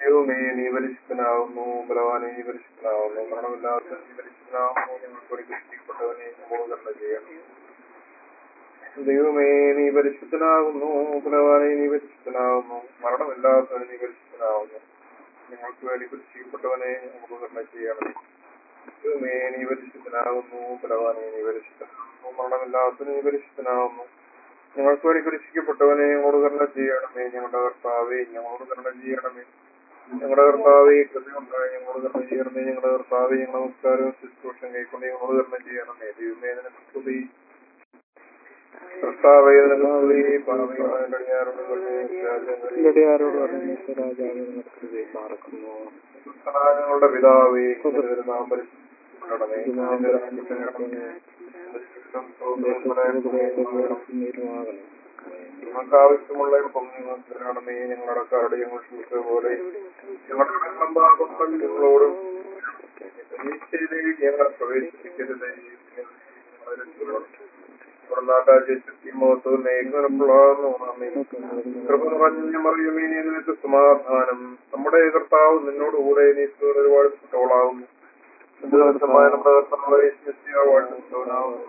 ദൈവമേ നീ പരിശുദ്ധനാവുന്നു ബലവാനെ നീ പരിശുദ്ധനാവുന്നു മരണമില്ലാത്ത നീ പരിശുദ്ധനാവുന്നു ഞങ്ങൾക്ക് ഒരു രക്ഷിക്കപ്പെട്ടവനെ ഞങ്ങളോട് കരുണ ചെയ്യണം ദൈവമേ നീ പരിശുദ്ധനാകുന്നു ബലവാനെ നീ പരിശുദ്ധനാവുന്നു മരണമില്ലാത്തവനെ നീ പരിശുദ്ധനാവുന്നു ഞങ്ങൾക്ക് വേണ്ടി രക്ഷിക്കപ്പെട്ടവനെ ഞങ്ങളോട് കരുണ ചെയ്യണം ദൈവമേ നീ പരിശുദ്ധനാകുന്നു ബലവാനെ നീ പരിശുദ്ധനാകുന്നു മരണമില്ലാത്തവനെ നീ പരിശുദ്ധനാവുന്നു ഞങ്ങൾക്ക് വേണ്ടി കുരിശിക്കപ്പെട്ടവനെ ഞങ്ങളോട് കരുണ ചെയ്യണമേ ഞങ്ങളുടെ കർത്താവേ ഞങ്ങളോട് കരുണ ചെയ്യണമേ ഞങ്ങളുടെ കർത്താവെ കൃപയുണ്ടായി ഞങ്ങളോട് കരുണ ചെയ്യണമേ ഞങ്ങളുടെ കർത്താവെ ഞങ്ങളുടെ നമസ്കാരവും ശുശ്രൂഷം കൈക്കൊണ്ട് ഞങ്ങളോട് കരുണ ചെയ്യണമേ ദൈവമേ നിനക്ക് സ്തുതി കർത്താവേ നിനക്ക് സ്തുതി പാപങ്ങളായ അടിയാരോട് കരുണ രാജ്യങ്ങളിൽ ഇടയാരോട് പറഞ്ഞു രാജാവ് നടക്കുന്നത് പാർക്കുന്നു ഞങ്ങളുടെ പിതാവേ നിന്റെ തിരുനാമം പരിശുദ്ധപ്പെടണമേ. നിന്റെ രാജ്യം വരണമേ. നിന്റെ ഇഷ്ടം സ്വർഗ്ഗത്തിലെ നീരുമാകണം ഞങ്ങൾക്ക് ആവശ്യമുള്ള ഇപ്പം നിങ്ങൾക്ക് തരണമേ ഞങ്ങളുടെ കരട് ഞങ്ങൾ ക്ഷമിച്ചത് പോലെ ഞങ്ങളുടെ കടങ്ങളും പാപങ്ങളും ഞങ്ങളോടും പരീക്ഷയിലേക്ക് ഞങ്ങളെ പ്രവേശിപ്പിക്കരുതേ ഞങ്ങളെ രക്ഷിക്കണം. കൃപ നിറഞ്ഞ മറിയമേ നീ നിനക്ക് സമാധാനം നമ്മുടെ കർത്താവ് നിന്നോട് കൂടെ നീ ഒരുപാട് കുട്ടോളാവുന്നു നിന്റെ ദിവസമായ നമ്മുടെ കർത്താവ് യേശുക്രിസ്തുവാണ് കുട്ടവനാവുന്നു.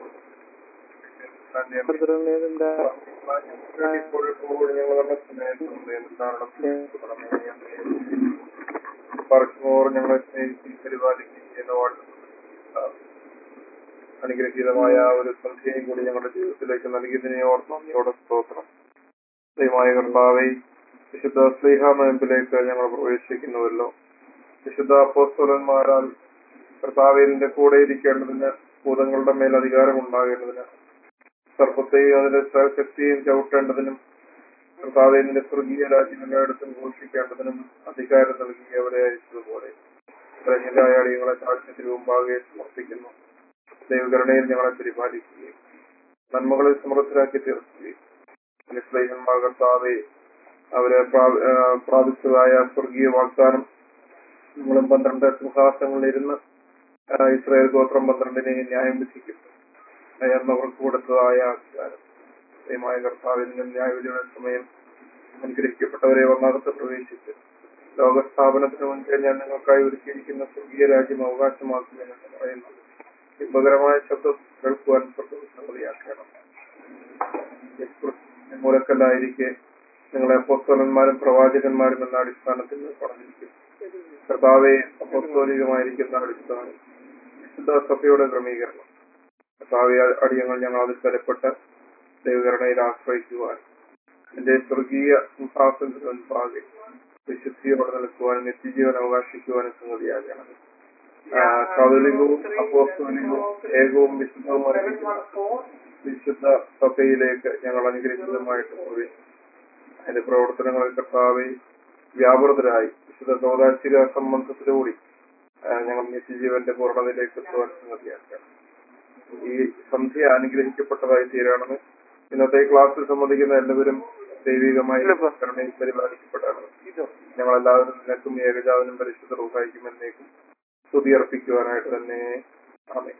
പറക്കുമോർ ഞങ്ങളെ സ്നേഹിച്ച് പരിപാലിക്കുന്ന അനുഗ്രഹീതമായ ഒരു സന്ധ്യയും കൂടി ഞങ്ങളുടെ ജീവിതത്തിലേക്ക് നൽകിയതിനെ ഓർത്ത് നന്ദിയോടെ സ്തോത്രം ദൈവമായ കർത്താവെ വിശുദ്ധ സ്നേഹ നോയമ്പിലേക്ക് ഞങ്ങൾ പ്രവേശിക്കുന്നുവല്ലോ വിശുദ്ധ അപ്പോസ്തലന്മാരാൽ കർത്താവിന്റെ കൂടെ ഇരിക്കേണ്ടതിന് ഭൂതങ്ങളുടെ മേൽ അധികാരം ഉണ്ടാകേണ്ടതിന് സർപ്പത്തെയും അതിന്റെ ശക്തിയും ചവിട്ടേണ്ടതിനും കർത്താവിന്റെ സ്വർഗീയ രാജ്യം എല്ലായിടത്തും ഘോഷിക്കേണ്ടതിനും അധികാരം നൽകി അവരെ അയച്ചതുപോലെ ധന്യരായ അടിയങ്ങളെ സാക്ഷ്യത്തിന് മുമ്പാകെ സമർപ്പിക്കുന്നു ദൈവകരുണയിൽ ഞങ്ങളെ പരിപാലിക്കുകയും നന്മകളിൽ സമൃദ്ധരാക്കി തീർക്കുകയും സ്നേഹന്മാർ കർത്താവെ അവരെ പ്രാ- ആ, പ്രാപിച്ചതായ സ്വർഗീയ വാഗ്ദാനം നിങ്ങളും പന്ത്രണ്ട് സിംഹാസനങ്ങളിൽ ഇരുന്ന് ആ, ഇസ്രായേൽ ഗോത്രം പന്ത്രണ്ടിനെ ന്യായം വിധിക്കുന്നു എന്നവർക്ക് കൊടുത്തതായ അധികാരം ദൈവമായ കർത്താവിൽ നിന്നും ന്യായവിധിയുടെ സമയം അനുഗ്രഹിക്കപ്പെട്ടവരെ ഒന്നകത്ത് പ്രവേശിച്ച് ലോകസ്ഥാപനത്തിന് മുൻപേ ഞാൻ നിങ്ങൾക്കായി ഒരുക്കിയിരിക്കുന്ന സ്വർഗീയ രാജ്യം അവകാശമാക്കുമെന്ന് പറയുന്നത് ഇമ്പകരമായ ശബ്ദം കേൾക്കുവാൻ സമ്മതിയാക്കണം മൂലക്കല്ലായിരിക്കെ നിങ്ങളെ അപ്പോസ്തലന്മാരും പ്രവാചകന്മാരും എന്ന അടിസ്ഥാനത്തിൽ പറഞ്ഞിരിക്കുന്നു കർത്താവെ അപ്പോസ്തോലികമായിരിക്കുന്ന അടിസ്ഥാനം വിശുദ്ധ സഭയുടെ ക്രമീകരണം കർത്താവെ അടിയങ്ങൾ ഞങ്ങൾ അതിൽ സ്ഥലപ്പെട്ട് ദൈവകരണയിൽ ആശ്രയിക്കുവാൻ എന്റെ സ്വർഗീയ സിംഹാസനത്തിന് മുൻപാകെ വിശുദ്ധിയോടെ നിൽക്കുവാനും നിത്യജീവൻ അവകാശിക്കുവാനും സംഗതിയാകണം കൗലികവും അപ്പോസ്തോലികവും ഏകവും വിശുദ്ധവുമായിരിക്കുന്ന വിശുദ്ധ സഭയിലേക്ക് ഞങ്ങൾ അനുഗ്രഹീതമായിട്ട് പ്രവേശിക്കും അതിന്റെ പ്രവർത്തനങ്ങളിൽ കർത്താവെ വ്യാപൃതരായി വിശുദ്ധ സൗദാശിക സംബന്ധത്തിലൂടി ആ, ഞങ്ങൾ നിത്യജീവന്റെ പൂർണ്ണതയിലേക്ക് എത്തുവാൻ സംഗതിയാക്കണം ഈ സന്ധ്യ അനുഗ്രഹിക്കപ്പെട്ടതായി തീരണമേ ഇന്നത്തെ ക്ലാസ്സിൽ സംബന്ധിക്കുന്ന എല്ലാവരും ദൈവികമായി കരുണയിൽ പരിപാലിക്കപ്പെട്ടാണ് ഞങ്ങളെല്ലാവരും നിനക്കും ഏകജാവനും പരിശുദ്ധ റൂഹായിക്കും എന്നേക്കും സ്തുതി അർപ്പിക്കുവാനായിട്ട് തന്നെ ആമേ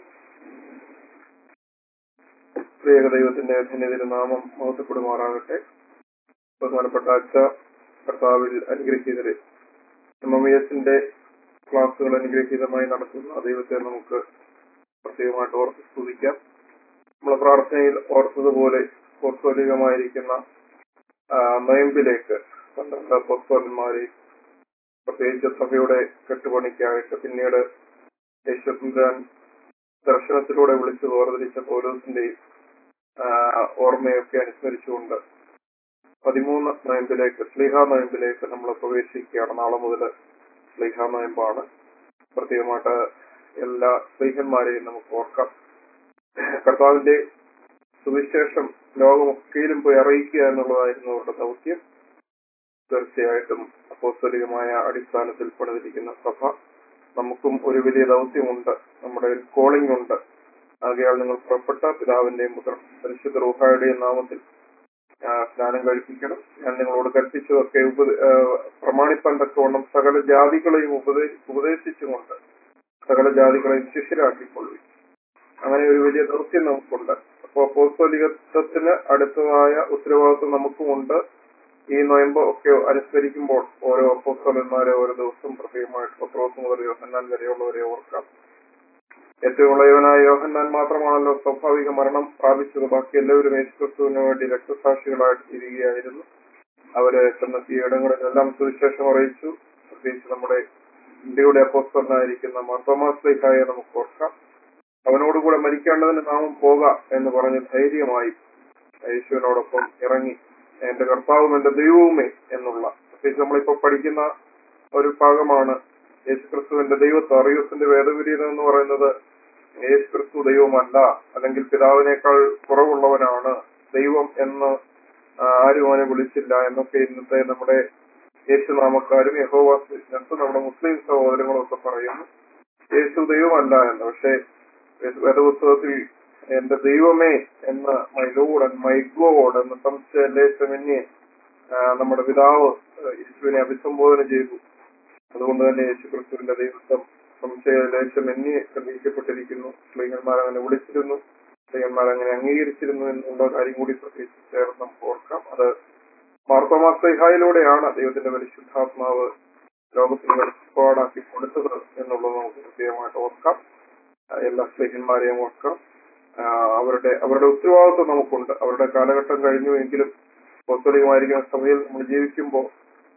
പ്രിയക ദൈവത്തിന്റെ ധന്യതിരുനാമം മഹത്വപ്പെടുമാറാകട്ടെ ബഹുമാനപ്പെട്ട അച്ഛ കർത്താവിൽ അനുഗ്രഹീതരെ എം എം എസിന്റെ ക്ലാസ്സുകൾ അനുഗ്രഹീതമായി നടത്തുന്ന ദൈവത്തെ നമുക്ക് പ്രത്യേകമായിട്ട് ഓർത്ത് സ്തുതിക്കാം നമ്മളെ പ്രാർത്ഥനയിൽ ഓർത്തതുപോലെ പോസ്തോലികമായിരിക്കുന്ന ആ, നൊയമ്പിലേക്ക് പന്ത്രണ്ട് പോസ്തോലന്മാരെയും പ്രത്യേകിച്ച് സഭയുടെ കെട്ടുപണിക്കായിട്ട് പിന്നീട് യേശുദാൻ ദർശനത്തിലൂടെ വിളിച്ചു വേർതിരിച്ച പോലീസിന്റെയും ഓർമ്മയൊക്കെ അനുസ്മരിച്ചുകൊണ്ട് പതിമൂന്ന് നോയമ്പിലേക്ക് സ്ലിഹ നോയമ്പിലേക്ക് നമ്മൾ പ്രവേശിക്കുകയാണ് നാളെ മുതൽ സ്ലിഹ നോയമ്പാണ് പ്രത്യേകമായിട്ട് എല്ലാ സ്ലീഹന്മാരെയും നമുക്ക് ഓർക്കാം കർത്താവിന്റെ സുവിശേഷം ലോകമൊക്കെയിലും പോയി അറിയിക്കുക എന്നുള്ളതായിരുന്നു അവരുടെ ദൗത്യം തീർച്ചയായിട്ടും അപ്പോസ്തലികമായ അടിസ്ഥാനത്തിൽ പണിതിരിക്കുന്ന സഭ നമുക്കും ഒരു വലിയ ദൗത്യമുണ്ട് നമ്മുടെ കോളിംഗ് ഉണ്ട് ആകയാൽ നിങ്ങൾ പുറപ്പെട്ട പിതാവിന്റെയും പുത്രൻ പരിശുദ്ധ റൂഹായുടെയും നാമത്തിൽ ആ, സ്നാനം കഴിപ്പിക്കണം ഞാൻ നിങ്ങളോട് കൽപ്പിച്ചതൊക്കെ ഉപദ- ആ, പ്രമാണിപ്പാൻ തക്കവണ്ണം സകല ജാതികളെയും ഉപദേ ഉപദേശിച്ചുകൊണ്ട് സകല ജാതികളെയും ശിഷ്യരാക്കിക്കൊള്ളുക അങ്ങനെ ഒരു വലിയ ദൗത്യം നമുക്കുണ്ട് അപ്പോ അപ്പോസ്തോലികത്വത്തിന് അടുത്തതായ ഉത്തരവാദിത്വം നമുക്കുമുണ്ട് ഈ നോയമ്പ് ഒക്കെ അനുസ്മരിക്കുമ്പോൾ ഓരോ അപ്പോസ്തലന്മാരെ ഓരോ ദിവസം പ്രത്യേകമായിട്ട് പത്രോസ് മുതൽ യോഹന്നാൻ വരെയുള്ളവരെ ഓർക്കാം ഏറ്റവും ഇളയവനായ യോഹന്നാൻ മാത്രമാണല്ലോ സ്വാഭാവിക മരണം പ്രാപിച്ചത് ബാക്കി എല്ലാവരും യേശുക്രിസ്തുവിന് വേണ്ടി രക്തസാക്ഷികളായിട്ട് തിരികെയായിരുന്നു അവര് ചെന്നെത്തിയ ഇടങ്ങളിലെല്ലാം സുവിശേഷം അറിയിച്ചു പ്രത്യേകിച്ച് നമ്മുടെ ഇന്ത്യയുടെ അപ്പോസ്തലനായിരിക്കുന്ന മർത്തോമാസ്ലേഖായെ നമുക്ക് ഓർക്കാം അവനോടുകൂടെ മരിക്കേണ്ടതിന് നാമും പോകാം എന്ന് പറഞ്ഞ് ധൈര്യമായി യേശുവിനോടൊപ്പം ഇറങ്ങി എന്റെ കർത്താവും എന്റെ ദൈവവുമേ എന്നുള്ള പ്രത്യേകിച്ച് നമ്മളിപ്പോ പഠിക്കുന്ന ഒരു ഭാഗമാണ് യേശുക്രിസ്തുവിന്റെ ദൈവത്വം അറിയൂസിന്റെ വേദവിരീതം എന്ന് പറയുന്നത് യേശുക്രിസ്തു ദൈവമല്ല അല്ലെങ്കിൽ പിതാവിനേക്കാൾ കുറവുള്ളവനാണ് ദൈവം എന്ന് ആരും അവനെ വിളിച്ചില്ല എന്നൊക്കെ ഇന്നത്തെ നമ്മുടെ യേശുനാമക്കാരും യഹോവാസ് വിശ്വസും നമ്മുടെ മുസ്ലിം സഹോദരങ്ങളും ഒക്കെ പറയുന്നു യേശു ദൈവമല്ല എന്ന് പക്ഷേ വേദപുസ്തകത്തിൽ എന്റെ ദൈവമേ എന്ന് my Lord and my God എന്ന് സംശയലേശമന്യേ നമ്മുടെ പിതാവ് യേശുവിനെ അഭിസംബോധന ചെയ്തു അതുകൊണ്ട് തന്നെ യേശു ക്രിസ്തുവിന്റെ ദൈവത്വം സംശയലേശമന്യേ തെളിയിക്കപ്പെട്ടിരിക്കുന്നു സ്ത്രീകന്മാർ അങ്ങനെ വിളിച്ചിരുന്നു സ്ത്രീകന്മാർ അങ്ങനെ അംഗീകരിച്ചിരുന്നു എന്നുള്ള കാര്യം കൂടി പ്രത്യേകിച്ച് ചേർന്ന് നമുക്ക് ഓർക്കാം അത് മാർത്തോമാസ്തൈഹായിലൂടെയാണ് ദൈവത്തിന്റെ പരിശുദ്ധാത്മാവ് ലോകത്തിന് വെളിപ്പാടാക്കി കൊടുത്തത് എന്നുള്ളത് നമുക്ക് പ്രത്യേകമായിട്ട് ഓർക്കാം എല്ലാ സ്ത്രീകന്മാരെയും ഓർക്കാം അവരുടെ അവരുടെ ഉത്തരവാദിത്വം നമുക്കുണ്ട് അവരുടെ കാലഘട്ടം കഴിഞ്ഞു എങ്കിലും പുസ്തകമായിരിക്കുന്ന സഭയിൽ നമ്മൾ ജീവിക്കുമ്പോൾ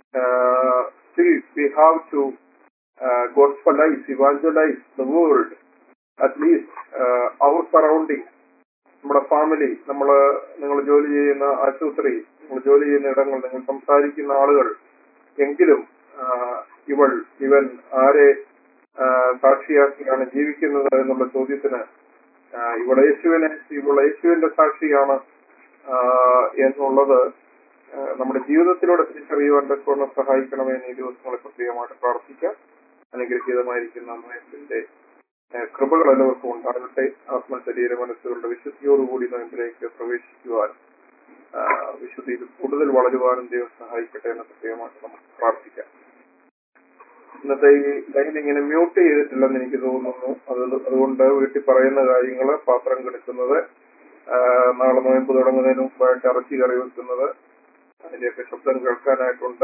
we have to gospelize evangelize the world at least our surrounding നമ്മുടെ ഫാമിലി നമ്മള് നിങ്ങൾ ജോലി ചെയ്യുന്ന ആശുപത്രി നിങ്ങൾ ജോലി ചെയ്യുന്ന ഇടങ്ങൾ നിങ്ങൾ സംസാരിക്കുന്ന ആളുകൾ എങ്കിലും ഇവൾ ഇവൻ ആരെ സാക്ഷിയാക്കിയാണ് ജീവിക്കുന്നത് എന്നുള്ള ചോദ്യത്തിന് ഇവിടെ യേശുവിനെ ഇവിടെ യേശുവിന്റെ സാക്ഷിയാണ് എന്നുള്ളത് നമ്മുടെ ജീവിതത്തിലൂടെ തിരിച്ചറിയുവാൻ തക്കവണ്ണം സഹായിക്കണമേ എന്ന് ഈ ദിവസങ്ങളെ പ്രത്യേകമായിട്ട് പ്രാർത്ഥിക്കാം അനുഗ്രഹീതമായിരിക്കുന്ന നോയമ്പിന്റെ കൃപകൾ എല്ലാവർക്കും ഉണ്ടാകട്ടെ ആത്മ ശരീര മനസ്സുകളുടെ വിശുദ്ധിയോടുകൂടി നോയമ്പിലേക്ക് പ്രവേശിക്കുവാൻ വിശുദ്ധിയിൽ കൂടുതൽ വളരുവാനും ദൈവം സഹായിക്കട്ടെ എന്ന് പ്രത്യേകമായിട്ട് നമുക്ക് പ്രാർത്ഥിക്കാം ഇന്നത്തെ ഈ ലൈൻ ഇങ്ങനെ മ്യൂട്ട് ചെയ്തിട്ടില്ലെന്ന് എനിക്ക് തോന്നുന്നു അത് അതുകൊണ്ട് വീട്ടിൽ പറയുന്ന കാര്യങ്ങള് പാത്രം കെടുക്കുന്നത് നാളെ നോയമ്പ് തുടങ്ങുന്നതിന് മുമ്പായിട്ട് ഇറച്ചി കറി വെക്കുന്നത് അതിന്റെയൊക്കെ ശബ്ദം കേൾക്കാനായിട്ടുണ്ട്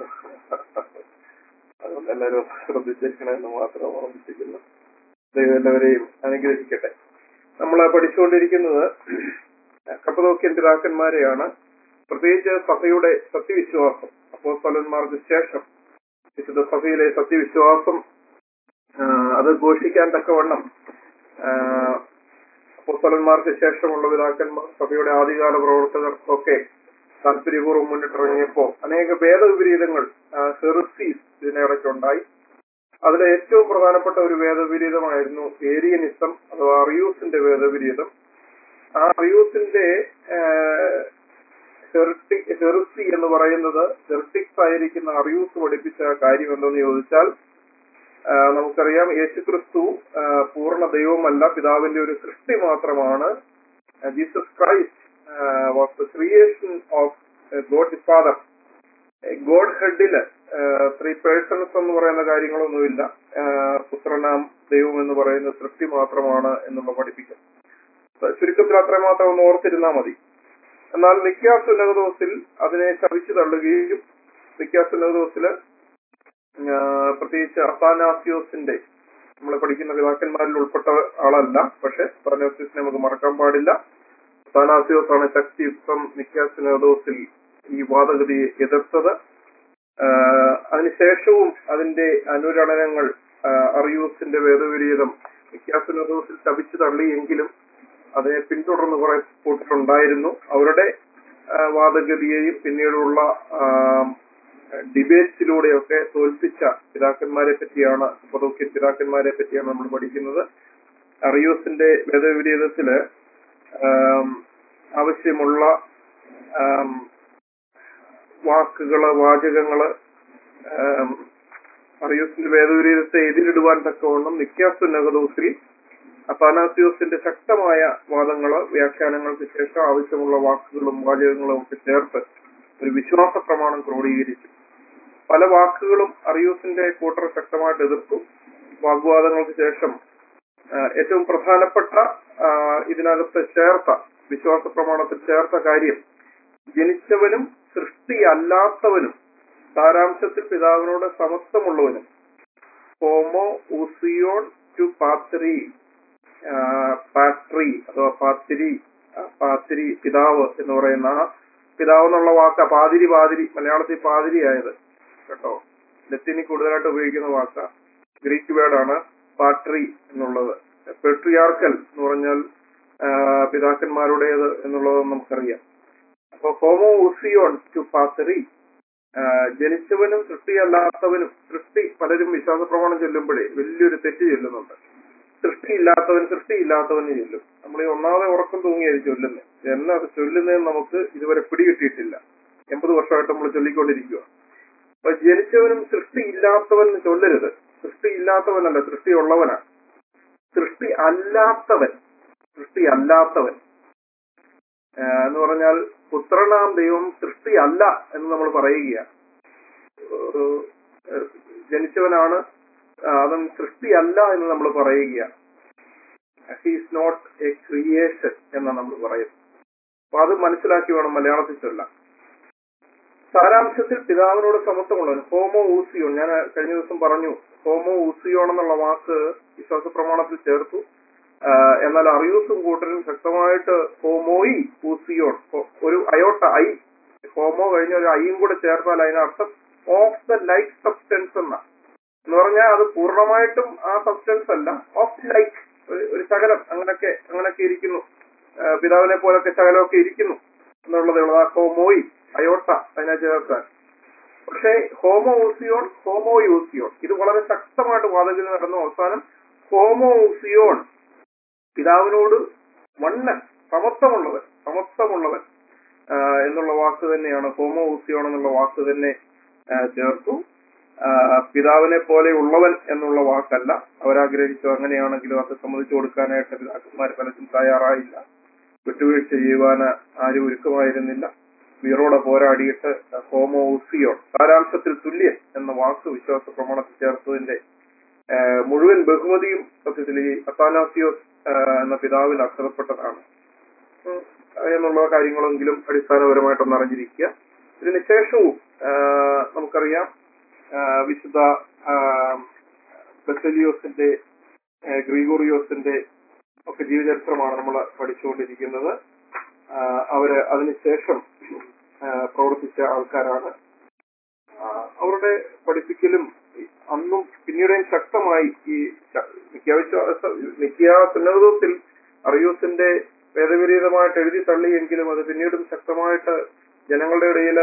അതുകൊണ്ട് എല്ലാവരും ശ്രദ്ധിച്ചേക്കണമെന്ന് മാത്രം ഓർമ്മിപ്പിക്കുന്നു ദൈവം എല്ലാവരെയും അനുഗ്രഹിക്കട്ടെ നമ്മൾ പഠിച്ചുകൊണ്ടിരിക്കുന്നത് കപ്പതോക്യൻ പിതാക്കന്മാരെയാണ് പ്രത്യേകിച്ച് സഭയുടെ സത്യവിശ്വാസം അപ്പോ സ്ഥലന്മാർക്ക് ശേഷം വിശുദ്ധ സഭയിലെ സത്യവിശ്വാസം അത് ഘോഷിക്കാൻ തക്കവണ്ണം അപ്പോസ്തലന്മാർക്ക് ശേഷമുള്ള പിതാക്കന്മാർ സഭയുടെ ആദ്യകാല പ്രവർത്തകർ ഒക്കെ താല്പര്യപൂർവ്വം മുന്നിട്ടിറങ്ങിയപ്പോ അനേക ഭേദവിപരീതങ്ങൾ ഹെറിസീസ് ഇതിനിടയ്ക്കുണ്ടായി അതിലെ ഏറ്റവും പ്രധാനപ്പെട്ട ഒരു വേദവിരീതമായിരുന്നു ഏരിയനിസം അഥവാ അറിയൂസിന്റെ വേദവിരീതം ആ അറിയൂസിന്റെ ഹെറിസി എന്ന് പറയുന്നത് ഹെറിറ്റിക്സ് ആയിരിക്കുന്ന അറിയൂസ് പഠിപ്പിച്ച കാര്യം എന്തെന്ന് ചോദിച്ചാൽ നമുക്കറിയാം യേശുക്രിസ്തു പൂർണ്ണ ദൈവമല്ല പിതാവിന്റെ ഒരു സൃഷ്ടി മാത്രമാണ് Jesus Christ was the creation of God the Father God ഹെഡില് ത്രീ പേഴ്സൺസ് എന്ന് പറയുന്ന കാര്യങ്ങളൊന്നുമില്ല പുത്രനാം ദൈവം എന്ന് പറയുന്ന സൃഷ്ടി മാത്രമാണ് എന്നുള്ള പഠിപ്പിക്കും ചുരുക്കത്തിൽ അത്രമാത്രം ഒന്ന് ഓർത്തിരുന്നാൽ മതി എന്നാൽ നിക്കാസുലഹദോസിൽ അതിനെ ചവിച്ചു തള്ളുകയും നിക്കാസുലഹദോസില് പ്രത്യേകിച്ച് അത്താനാസിയോസിന്റെ നമ്മൾ പഠിക്കുന്ന പിതാക്കന്മാരിൽ ഉൾപ്പെട്ട ആളല്ല പക്ഷെ അത്താനാസിയോസിനെ നമുക്ക് മറക്കാൻ പാടില്ല അത്താനാസിയോസ് ആണ് ശക്തിയുക്തം നിക്കാസുലഹദോസിൽ ഈ വാദഗതിയെ എതിർത്തത് അതിനുശേഷവും അതിന്റെ അനുരണനങ്ങൾ അറിയൂസിന്റെ വേദവിരീതം നിക്കാസുലഹദോസിൽ ശപിച്ചു തള്ളിയെങ്കിലും അതിനെ പിന്തുടർന്ന് കുറെ കൂട്ടരുണ്ടായിരുന്നു അവരുടെ വാദഗതിയെയും പിന്നീടുള്ള ഡിബേറ്റ്സിലൂടെയൊക്കെ തോൽപ്പിച്ച പിതാക്കന്മാരെ പറ്റിയാണ് പതോക്യ പിതാക്കന്മാരെ പറ്റിയാണ് നമ്മൾ പഠിക്കുന്നത് അറിയൂസിന്റെ വേദവിരീതത്തില് ആവശ്യമുള്ള വാക്കുകള് വാചകങ്ങള് അറിയൂസിന്റെ വേദവിരീതത്തെ എതിരിടുവാൻ തക്കവണ്ണം നിത്യാസുന്നകദോസിൽ അത്താനാസിയോസിന്റെ ശക്തമായ വാദങ്ങള് വ്യാഖ്യാനങ്ങൾക്ക് ശേഷം ആവശ്യമുള്ള വാക്കുകളും വാചകങ്ങളും ഒക്കെ ചേർത്ത് ഒരു വിശ്വാസ പ്രമാണം ക്രോഡീകരിച്ചു പല വാക്കുകളും അറിയൂസിന്റെ കൂട്ടർ ശക്തമായിട്ട് എതിർത്തു വാഗ്വാദങ്ങൾക്ക് ശേഷം ഏറ്റവും പ്രധാനപ്പെട്ട ഇതിനകത്ത് ചേർത്ത വിശ്വാസ പ്രമാണത്തിൽ ചേർത്ത കാര്യം ജനിച്ചവനും സൃഷ്ടി അല്ലാത്തവനും സാരാംശത്തിൽ പിതാവിനോട് സമത്വമുള്ളവനും ഹോമോ ഊസിയോൺ ടു പാത്രി പാത്രി അഥവാ പാത്തിരി ആ, പാത്തിരി പിതാവ് എന്ന് പറയുന്ന ആ പിതാവ് എന്നുള്ള വാക്ക പാതിരി പാതിരി മലയാളത്തിൽ പാതിരി ആയത് കേട്ടോ ലത്തിനി കൂടുതലായിട്ട് ഉപയോഗിക്കുന്ന വാക്ക ഗ്രീക്ക് വേർഡാണ് പാട്രി എന്നുള്ളത് പെട്രിയാർക്കൽ എന്ന് പറഞ്ഞാൽ ആ, പിതാക്കന്മാരുടേത് എന്നുള്ളത് നമുക്കറിയാം അപ്പൊ ഹോമോ ഊസിയോൺ ടു പാത്തറി ജനിച്ചവനും സൃഷ്ടിയല്ലാത്തവനും സൃഷ്ടി പലരും വിശ്വാസ പ്രമാണം ചൊല്ലുമ്പോഴേ വലിയൊരു തെറ്റ് ചൊല്ലുന്നുണ്ട് സൃഷ്ടിയില്ലാത്തവൻ സൃഷ്ടിയില്ലാത്തവന് ചൊല്ലും നമ്മൾ ഈ ഒന്നാമതെ ഉറക്കം തൂങ്ങിയത് ചൊല്ലുന്നത് എന്നാ അത് ചൊല്ലുന്നതെന്ന് നമുക്ക് ഇതുവരെ പിടികിട്ടിയിട്ടില്ല എൺപത് വർഷമായിട്ട് നമ്മൾ ചൊല്ലിക്കൊണ്ടിരിക്കുക അപ്പൊ ജനിച്ചവനും സൃഷ്ടി ഇല്ലാത്തവൻ ചൊല്ലരുത് സൃഷ്ടി ഇല്ലാത്തവനല്ല സൃഷ്ടി ഉള്ളവനാ സൃഷ്ടി അല്ലാത്തവൻ സൃഷ്ടി അല്ലാത്തവൻ ആ, എന്ന് പറഞ്ഞാൽ പുത്രനാം ദൈവം സൃഷ്ടി അല്ല എന്ന് നമ്മൾ പറയുകയാണ് ഏഹ്, ഏഹ്, ജനിച്ചവനാണ് ആ, അവൻ സൃഷ്ടിയല്ല എന്ന് നമ്മൾ പറയുകയാണ് ഹീസ് നോട്ട് എ ക്രിയേഷൻ എന്ന് നമ്മൾ പറയും അപ്പൊ അത് മനസ്സിലാക്കി വേണം മലയാളത്തിൽ ചൊല്ലാൻ സാരാംശത്തിൽ പിതാവിനോട് സമത്വമുള്ളവൻ ഹോമോ ഊസിയോൺ ഞാൻ കഴിഞ്ഞ ദിവസം പറഞ്ഞു ഹോമോ ഊസിയോൺ എന്നുള്ള വാക്ക് വിശ്വാസ പ്രമാണത്തിൽ ചേർത്തു ആ, എന്നാൽ അറിയൂസും കൂട്ടരും ശക്തമായിട്ട് ഹോമോയി ഊസിയോൺ ഹോ- ഒരു അയോട്ട ഐ ഹോമോ കഴിഞ്ഞ ഒരു ഐയും കൂടെ ചേർത്താൽ അതിനർത്ഥം ഓഫ് ദ ലൈറ്റ് സബ്സ്റ്റൻസ് എന്ന എന്ന് പറഞ്ഞാൽ അത് പൂർണ്ണമായിട്ടും ആ സബ്സ്റ്റൻസ് അല്ല ഓഫ് ലൈറ്റ് ഒരു ശകലം അങ്ങനൊക്കെ അങ്ങനൊക്കെ ഇരിക്കുന്നു ആ, പിതാവിനെ പോലൊക്കെ ശകലമൊക്കെ ഇരിക്കുന്നു എന്നുള്ളതേ ഉള്ളൂ ആ ഹോമോയി അയോട്ട അതിനെ ചേർക്കാൻ പക്ഷേ ഹോമോ ഊസിയോൺ ഹോമോ യൂസിയോൺ ഇത് വളരെ ശക്തമായിട്ട് വാദഗതി നടന്നു അവസാനം ഹോമോ ഊസിയോൺ പിതാവിനോട് വണ്ണൻ സമത്വമുള്ളവൻ സമത്വമുള്ളവൻ ആ, എന്നുള്ള വാക്ക് തന്നെയാണ് ഹോമോ ഊസിയോൺ എന്നുള്ള വാക്ക് തന്നെ ആ, ചേർത്തു ആ, പിതാവിനെ പോലെ ഉള്ളവൻ എന്നുള്ള വാക്കല്ല അവരാഗ്രഹിച്ചു അങ്ങനെയാണെങ്കിലും അത് സമ്മതിച്ചു കൊടുക്കാനായിട്ട് പിതാക്കന്മാർ പലരും തയ്യാറായില്ല വിട്ടുവീഴ്ച ചെയ്യുവാൻ ആരും ഒരുക്കമായിരുന്നില്ല വീറോടെ പോരാടിയിട്ട് ഹോമോ ഊസിയോൺ സാരാംശത്തിൽ തുല്യൻ എന്ന വാക്ക് വിശ്വാസ പ്രമാണത്തിൽ ചേർത്തതിന്റെ ആ, മുഴുവൻ ബഹുമതിയും സത്യത്തിൽ ഈ അത്താനാസിയോസ് ആ, എന്ന പിതാവിൽ അർഹതപ്പെട്ടതാണ് ഉം, എന്നുള്ള കാര്യങ്ങളെങ്കിലും അടിസ്ഥാനപരമായിട്ടൊന്ന് അറിഞ്ഞിരിക്കുക ഇതിന് ശേഷവും ആ, നമുക്കറിയാം ആ, വിശുദ്ധ ആ, ബെസലിയോസിന്റെ ആ, ഗ്രിഗോറിയോസിന്റെ ഒക്കെ ജീവചരിത്രമാണ് നമ്മൾ പഠിച്ചുകൊണ്ടിരിക്കുന്നത് ആ, അവര് അതിനുശേഷം ആ, പ്രവർത്തിച്ച ആൾക്കാരാണ് ആ, അവരുടെ പഠിപ്പിക്കലും അന്നും പിന്നീടും ശക്തമായി ഈ നിത്യാവിശ്വാസ നിത്യ സുന്നതത്തിൽ അറിയൂസിന്റെ വേദവിരീതമായിട്ട് എഴുതി തള്ളിയെങ്കിലും അത് പിന്നീടും ശക്തമായിട്ട് ജനങ്ങളുടെ ഇടയിൽ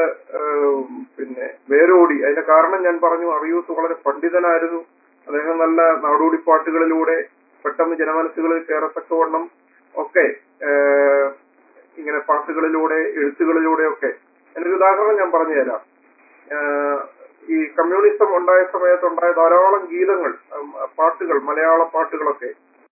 പിന്നെ വേരോടി അതിന്റെ കാരണം ഞാൻ പറഞ്ഞു അറിയൂസ് വളരെ പണ്ഡിതനായിരുന്നു അദ്ദേഹം നല്ല നാടോടിപ്പാട്ടുകളിലൂടെ പെട്ടെന്ന് ജനമനസ്സുകളിൽ കയറത്തക്കവണ്ണം ഒക്കെ ഏഹ്, ഇങ്ങനെ പാട്ടുകളിലൂടെ എഴുത്തുകളിലൂടെ ഒക്കെ എന്നൊരു ഉദാഹരണം ഞാൻ പറഞ്ഞു തരാം ഏഹ്, ഈ കമ്മ്യൂണിസം ഉണ്ടായ സമയത്ത് ഉണ്ടായ ധാരാളം ഗീതങ്ങൾ ഉം, പാട്ടുകൾ മലയാള പാട്ടുകളൊക്കെ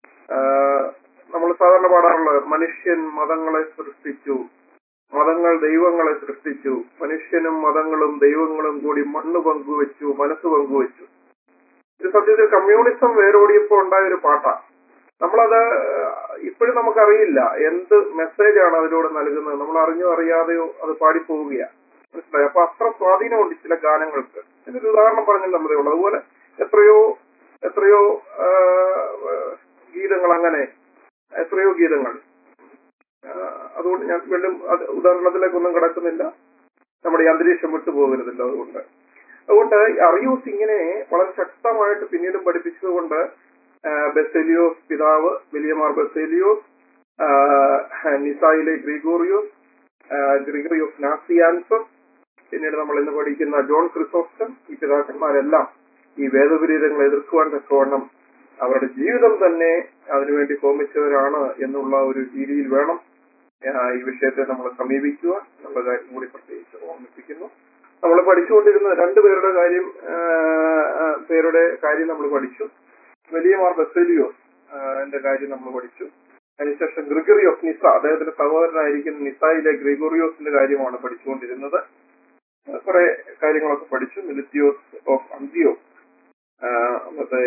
നമ്മൾ സാധാരണ പാടാറുള്ളത് മനുഷ്യൻ മതങ്ങളെ സൃഷ്ടിച്ചു മതങ്ങൾ ദൈവങ്ങളെ സൃഷ്ടിച്ചു മനുഷ്യനും മതങ്ങളും ദൈവങ്ങളും കൂടി മണ്ണ് പങ്കുവെച്ചു മനസ്സ് പങ്കുവെച്ചു ഇത് സത്യത്തിൽ കമ്മ്യൂണിസം വേരോടിയപ്പോ ഉണ്ടായ ഒരു പാട്ടാ നമ്മളത് ഇപ്പോഴും നമുക്കറിയില്ല എന്ത് മെസ്സേജാണ് അതിലൂടെ നൽകുന്നത് നമ്മൾ അറിഞ്ഞോ അറിയാതെയോ അത് പാടിപ്പോവുകയാണ് മനസ്സിലായി അപ്പൊ അത്ര സ്വാധീനമുണ്ട് ചില ഗാനങ്ങൾക്ക് ഇതിനൊരു ഉദാഹരണം പറഞ്ഞാൽ നമ്മളേ ഉള്ളൂ അതുപോലെ എത്രയോ എത്രയോ ആ, ഗീതങ്ങൾ അങ്ങനെ എത്രയോ ഗീതങ്ങൾ ആ, അതുകൊണ്ട് ഞാൻ വീണ്ടും അത് ഉദാഹരണത്തിലേക്കൊന്നും കിടക്കുന്നില്ല നമ്മുടെ ഈ അന്തരീക്ഷം വിട്ടുപോകരുതല്ലോ അതുകൊണ്ട് അതുകൊണ്ട് അറിയൂസ് ഇങ്ങനെ വളരെ ശക്തമായിട്ട് പിന്നീടും പഠിപ്പിച്ചതുകൊണ്ട് ആ, ബെസേലിയോസ് പിതാവ് വലിയമാർ ബെസേലിയോസ് ആ, നിസായിലെ ഗ്രിഗോറിയോസ് ആ, ഗ്രിഗോറിയോസ് നാസിയാൻസസ് പിന്നീട് നമ്മൾ ഇന്ന് പഠിക്കുന്ന ജോൺ ക്രിസോസ്റ്റം ഈ പിതാക്കന്മാരെല്ലാം ഈ വേദവിരീതങ്ങളെ എതിർക്കുവാൻ തക്കവണ്ണം അവരുടെ ജീവിതം തന്നെ അതിനുവേണ്ടി ഹോമിച്ചവരാണ് എന്നുള്ള ഒരു രീതിയിൽ വേണം ആ, ഈ വിഷയത്തെ നമ്മൾ സമീപിക്കുക എന്നുള്ള കാര്യം കൂടി പ്രത്യേകിച്ച് ഓർമ്മിപ്പിക്കുന്നു നമ്മൾ പഠിച്ചുകൊണ്ടിരുന്ന രണ്ടുപേരുടെ കാര്യം ആ, ആ, പേരുടെ കാര്യം നമ്മൾ പഠിച്ചു വലിയ മാർ ബസേലിയോസ് എന്റെ കാര്യം നമ്മൾ പഠിച്ചു അതിനുശേഷം ഗ്രിഗറിയോസ് നിസ അദ്ദേഹത്തിന്റെ സഹോദരനായിരിക്കുന്ന നിസായിലെ ഗ്രിഗോറിയോസിന്റെ കാര്യമാണ് പഠിച്ചുകൊണ്ടിരുന്നത് കുറെ കാര്യങ്ങളൊക്കെ പഠിച്ചു മിലിറ്റിയോസ് ഓഫ് അന്തിയോ അന്നത്തെ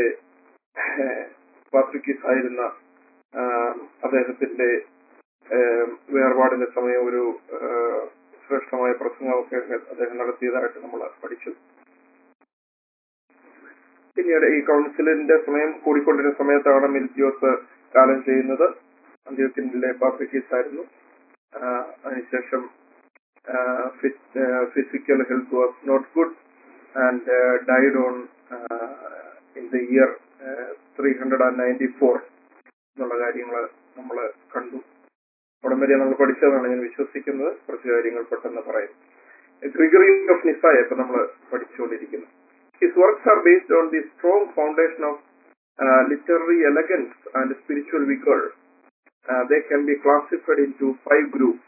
പാത്രിക്കീസ് ആയിരുന്ന ആ, അദ്ദേഹത്തിന്റെ ആ, വേർപാടിന്റെ സമയം ഒരു ആ, ശ്രേഷ്ഠമായ പ്രസംഗമൊക്കെ അദ്ദേഹം നടത്തിയതായിട്ട് നമ്മൾ പഠിച്ചു പിന്നീട് ഈ കൗൺസിലിന്റെ സമയം കൂടിക്കൊണ്ടിരുന്ന സമയത്താണ് മിൽജിയോസ് കാലം ചെയ്യുന്നത് അന്ത്യോക്കിനിലെ പാഫിക്കീസ് ആയിരുന്നു ആഹ് അതിനുശേഷം physical health was not good and died on in the year three hundred and ninety four എന്നുള്ള കാര്യങ്ങൾ നമ്മൾ കണ്ടു ഉടൻ വരെ നമ്മൾ പഠിച്ചതാണ് ഞാൻ വിശ്വസിക്കുന്നത് കുറച്ച് കാര്യങ്ങൾ പെട്ടെന്ന് പറയും ഗ്രിഗറി ഓഫ് നിസായ ഇപ്പൊ നമ്മൾ പഠിച്ചുകൊണ്ടിരിക്കുന്നു his works are based on the strong foundation of literary elegance and spiritual vigour they can be classified into five group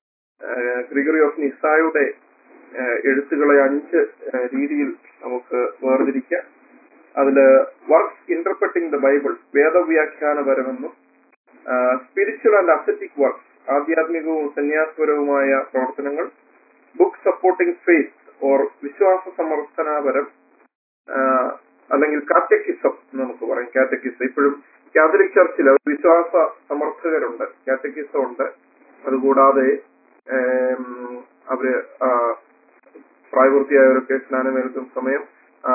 Gregory of നിസായുടെ എഴുത്തുകളെ അഞ്ച് ആഹ് രീതിയിൽ നമുക്ക് വേർതിരിക്കാം അതില് വർക്ക്സ് ഇന്റർപ്രറ്റിംഗ് ദ ബൈബിൾ വേദവ്യാഖ്യാനപരമെന്നും സ്പിരിച്വൽ ആൻഡ് അസറ്റിക് വർക്ക്സ് ആധ്യാത്മികവും സന്യാസപരവുമായ പ്രവർത്തനങ്ങൾ ബുക്ക് സപ്പോർട്ടിംഗ് ഫെയ്ത്ത് ഓർ വിശ്വാസ സമർത്ഥനാപരം ആഹ് അല്ലെങ്കിൽ കാറ്റക്കിസം എന്ന് നമുക്ക് പറയും കാറ്റക്കിസം ഇപ്പോഴും കാത്തലിക് ചർച്ചിൽ വിശ്വാസ സമർത്ഥകരുണ്ട് കാറ്റക്കിസം ഉണ്ട് അതുകൂടാതെ ഏം, അവര് ആ, പ്രായപൂർത്തിയായവരൊക്കെ സ്നാനമേൽക്കുന്ന സമയം ആ,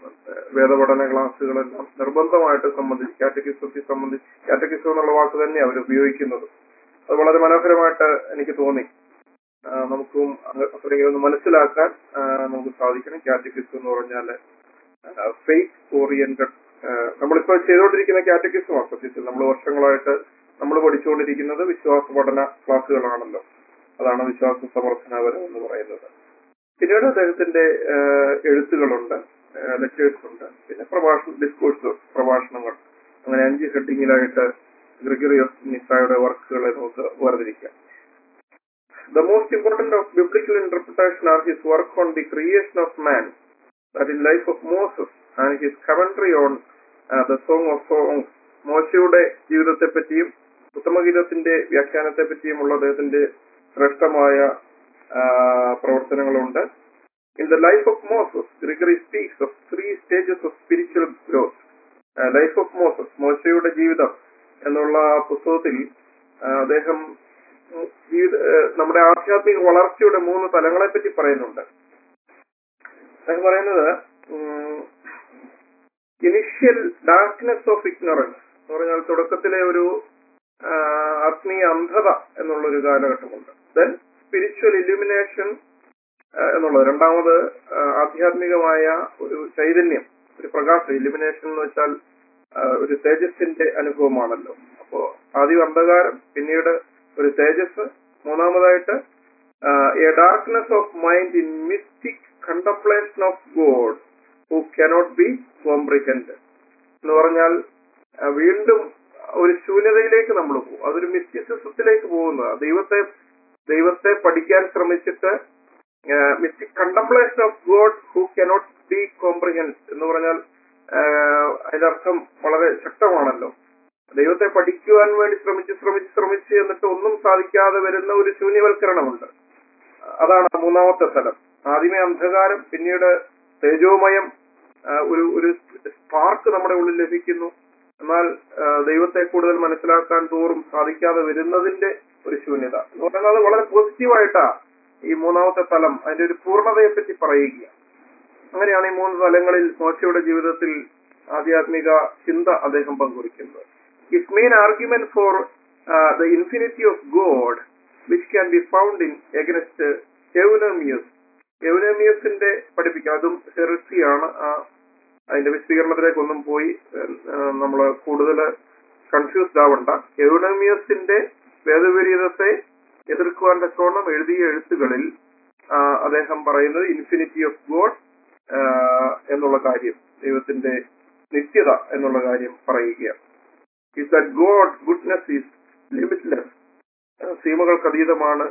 വേദപഠന ക്ലാസ്സുകളെല്ലാം നിർബന്ധമായിട്ട് സംബന്ധിച്ച് കാറ്റക്കിസത്തിൽ സംബന്ധിച്ച് കാറ്റക്കിസം എന്നുള്ള വാക്ക് തന്നെ അവർ ഉപയോഗിക്കുന്നത് അത് വളരെ മനോഹരമായിട്ട് എനിക്ക് തോന്നി ആ, നമുക്കും അത് അത്രയെങ്കിലും ഒന്ന് മനസ്സിലാക്കാൻ ആ, നമുക്ക് സാധിക്കണം കാറ്റക്കിസം എന്ന് പറഞ്ഞാല് ഫെയ്ത്ത് ഓറിയന്റഡ് നമ്മളിപ്പോ ചെയ്തുകൊണ്ടിരിക്കുന്ന കാറ്റക്കിസമാണ് സത്യത്തിൽ നമ്മൾ വർഷങ്ങളായിട്ട് നമ്മൾ പഠിച്ചുകൊണ്ടിരിക്കുന്നത് വിശ്വാസ പഠന ക്ലാസ്സുകളാണല്ലോ അതാണ് വിശ്വാസ സമർത്ഥനാപരം എന്ന് പറയുന്നത് പിന്നീട് അദ്ദേഹത്തിന്റെ ആ, എഴുത്തുകളുണ്ട് ലെക്ചേഴ്സ് ഉണ്ട് പിന്നെ പ്രഭാഷണ ഡിസ്കോഴ്സ് പ്രഭാഷണങ്ങൾ അങ്ങനെ അഞ്ച് ഹെഡിങ്ങിലായിട്ട് ഗ്രിഗറി ഓഫ് നിസായുടെ വർക്കുകളെ നമുക്ക് വേർതിരിക്കാം The most important of biblical interpretation are his work on the creation of man, that is life of Moses, and his commentary on uh, the Song of Songs. മോശയുടെ ജീവിതത്തെ പറ്റിയും ഉത്തമഗീതത്തിന്റെ വ്യാഖ്യാനത്തെ പറ്റിയുമുള്ള അദ്ദേഹത്തിന്റെ ശ്രേഷ്ഠമായ ആ, പ്രവർത്തനങ്ങളുണ്ട് in the life of Moses Gregory speaks of three stages of spiritual growth life of Moses മോശയുടെ ജീവിതം എന്നുള്ള പുസ്തകത്തിൽ ആ, അദ്ദേഹം ഉം, ജീവിത ആ, നമ്മുടെ ആധ്യാത്മിക വളർച്ചയുടെ മൂന്ന് തലങ്ങളെ പറ്റി പറയുന്നുണ്ട് അദ്ദേഹം പറയുന്നത് ഇനിഷ്യൽ ഡാർക്ക്നെസ് ഓഫ് ഇഗ്നറൻസ് എന്ന് പറഞ്ഞാൽ തുടക്കത്തിലെ ഒരു ആ, ആത്മീയ അന്ധത എന്നുള്ളൊരു കാലഘട്ടമുണ്ട് ദെൻ സ്പിരിച്വൽ ഇലുമിനേഷൻ എന്നുള്ളത് രണ്ടാമത് ആ, ആധ്യാത്മികമായ ഒരു ചൈതന്യം ഒരു പ്രകാശം ഇലുമിനേഷൻ എന്ന് വെച്ചാൽ ആ, ഒരു തേജസ്സിന്റെ അനുഭവമാണല്ലോ അപ്പോ ആദ്യം അന്ധകാരം പിന്നീട് ഒരു തേജസ് മൂന്നാമതായിട്ട് a darkness of mind in mystic contemplation of God who cannot be comprehend എന്ന് പറഞ്ഞാൽ ആ, വീണ്ടും ഒരു ശൂന്യതയിലേക്ക് നമ്മൾ പോകും അതൊരു മിസ്റ്റിസിസത്തിലേക്ക് പോകുന്നത് ദൈവത്തെ ദൈവത്തെ പഠിക്കാൻ ശ്രമിച്ചിട്ട് mystic contemplation of God who cannot be comprehend എന്ന് പറഞ്ഞാൽ ആ, അതിന്റെ അർത്ഥം വളരെ ശക്തമാണല്ലോ ദൈവത്തെ പഠിക്കുവാൻ വേണ്ടി ശ്രമിച്ച് ശ്രമിച്ച് ശ്രമിച്ച് എന്നിട്ട് ഒന്നും സാധിക്കാതെ വരുന്ന ഒരു ശൂന്യവൽക്കരണമുണ്ട് അതാണ് മൂന്നാമത്തെ സ്ഥലം ആദ്യമേ അന്ധകാരം പിന്നീട് തേജോമയം ആ, ഒരു ഒരു സ്പാർക്ക് നമ്മുടെ ഉള്ളിൽ ലഭിക്കുന്നു എന്നാൽ ആ, ദൈവത്തെ കൂടുതൽ മനസ്സിലാക്കാൻ തോറും സാധിക്കാതെ വരുന്നതിന്റെ ഒരു ശൂന്യത എന്ന് പറയുന്നത് വളരെ പോസിറ്റീവായിട്ടാ ഈ മൂന്നാമത്തെ തലം അതിന്റെ ഒരു പൂർണ്ണതയെ പറ്റി പറയുക അങ്ങനെയാണ് ഈ മൂന്ന് തലങ്ങളിൽ മോശയുടെ ജീവിതത്തിൽ ആധ്യാത്മിക ചിന്ത അദ്ദേഹം പങ്കുവയ്ക്കുന്നത് his main argument for the infinity of God which can be found in against Eunomius എവുനമിയസിന്റെ പഠിപ്പിക്കുക അതും ഹെറിസിയാണ് ആ അതിന്റെ വിശദീകരണത്തിലേക്കൊന്നും പോയി നമ്മൾ കൂടുതൽ കൺഫ്യൂസ്ഡ് ആവണ്ട എവുനമിയസിന്റെ വേദവിപരീതത്തെ എതിർക്കുവാൻ തക്കവണ്ണം എഴുതിയ എഴുത്തുകളിൽ ആ, അദ്ദേഹം പറയുന്നത് ഇൻഫിനിറ്റി ഓഫ് ഗോഡ് എന്നുള്ള കാര്യം ദൈവത്തിന്റെ നിത്യത എന്നുള്ള കാര്യം പറയുകയാണ് is that God goodness is limitless സീമകൾക്ക് അതീതമാണ്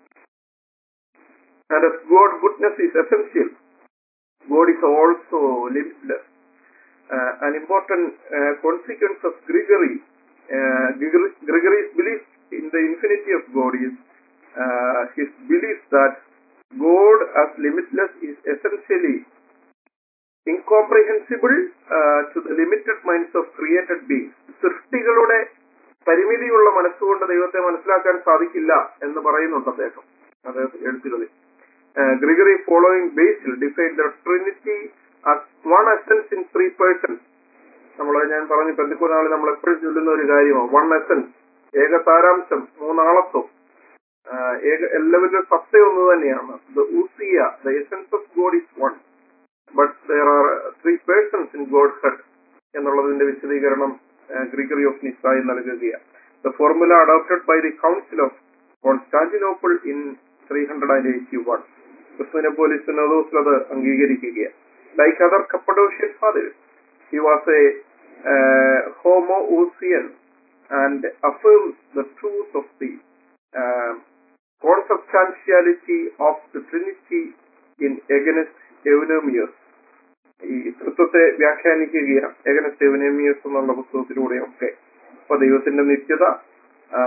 and God goodness is essential God is also limitless an important uh, consequence of Grigory, uh, Grigor- Grigory's belief in the infinity of God is uh, his belief that God as limitless is essentially incomprehensible uh, to the limited minds of created beings. സൃഷ്ടികളുടെ പരിമിതിയുള്ള മനസ്സുകൊണ്ട് ദൈവത്തെ മനസ്സിലാക്കാൻ സാധിക്കില്ല എന്ന് പറയുന്നുണ്ട് അദ്ദേഹം അത് എഴുത്തുകളിൽ Gregory following Basil define the Trinity one essence in three persons നമ്മൾ ഞാൻ പറഞ്ഞു പെന്തിക്കുനാളിൽ നമ്മൾ എപ്പോഴും ചൊല്ലുന്ന ഒരു കാര്യമാണ് വൺ എസൻസ് ഏക താരാംശം മൂന്നാളത്വം ആഹ് ഏക എല്ലാവരുടെ സത്യം ഒന്ന് തന്നെയാണ് the ousia the essence of God is one but there are three persons in Godhead എന്നുള്ളതിന്റെ വിശദീകരണം ഗ്രിഗറി ഓഫ് നിസായി നൽകുകയാണ് the formula adopted by the council of Constantinople in three hundred and eighty one ക്രിസ്തുവിനെ പോലീസ് സിനോദോസിൽ അത് അംഗീകരിക്കുകയാണ് like other Cappadocian fathers he was a homoousian and affirms the truth of the uh, consubstantiality of the Trinity in against Eunomius. ഈ തൃത്വത്തെ വ്യാഖ്യാനിക്കുകയാണ് against എവനേമിയസ് എന്നുള്ള പുസ്തകത്തിലൂടെയൊക്കെ അപ്പൊ ദൈവത്തിന്റെ നിത്യത ആ,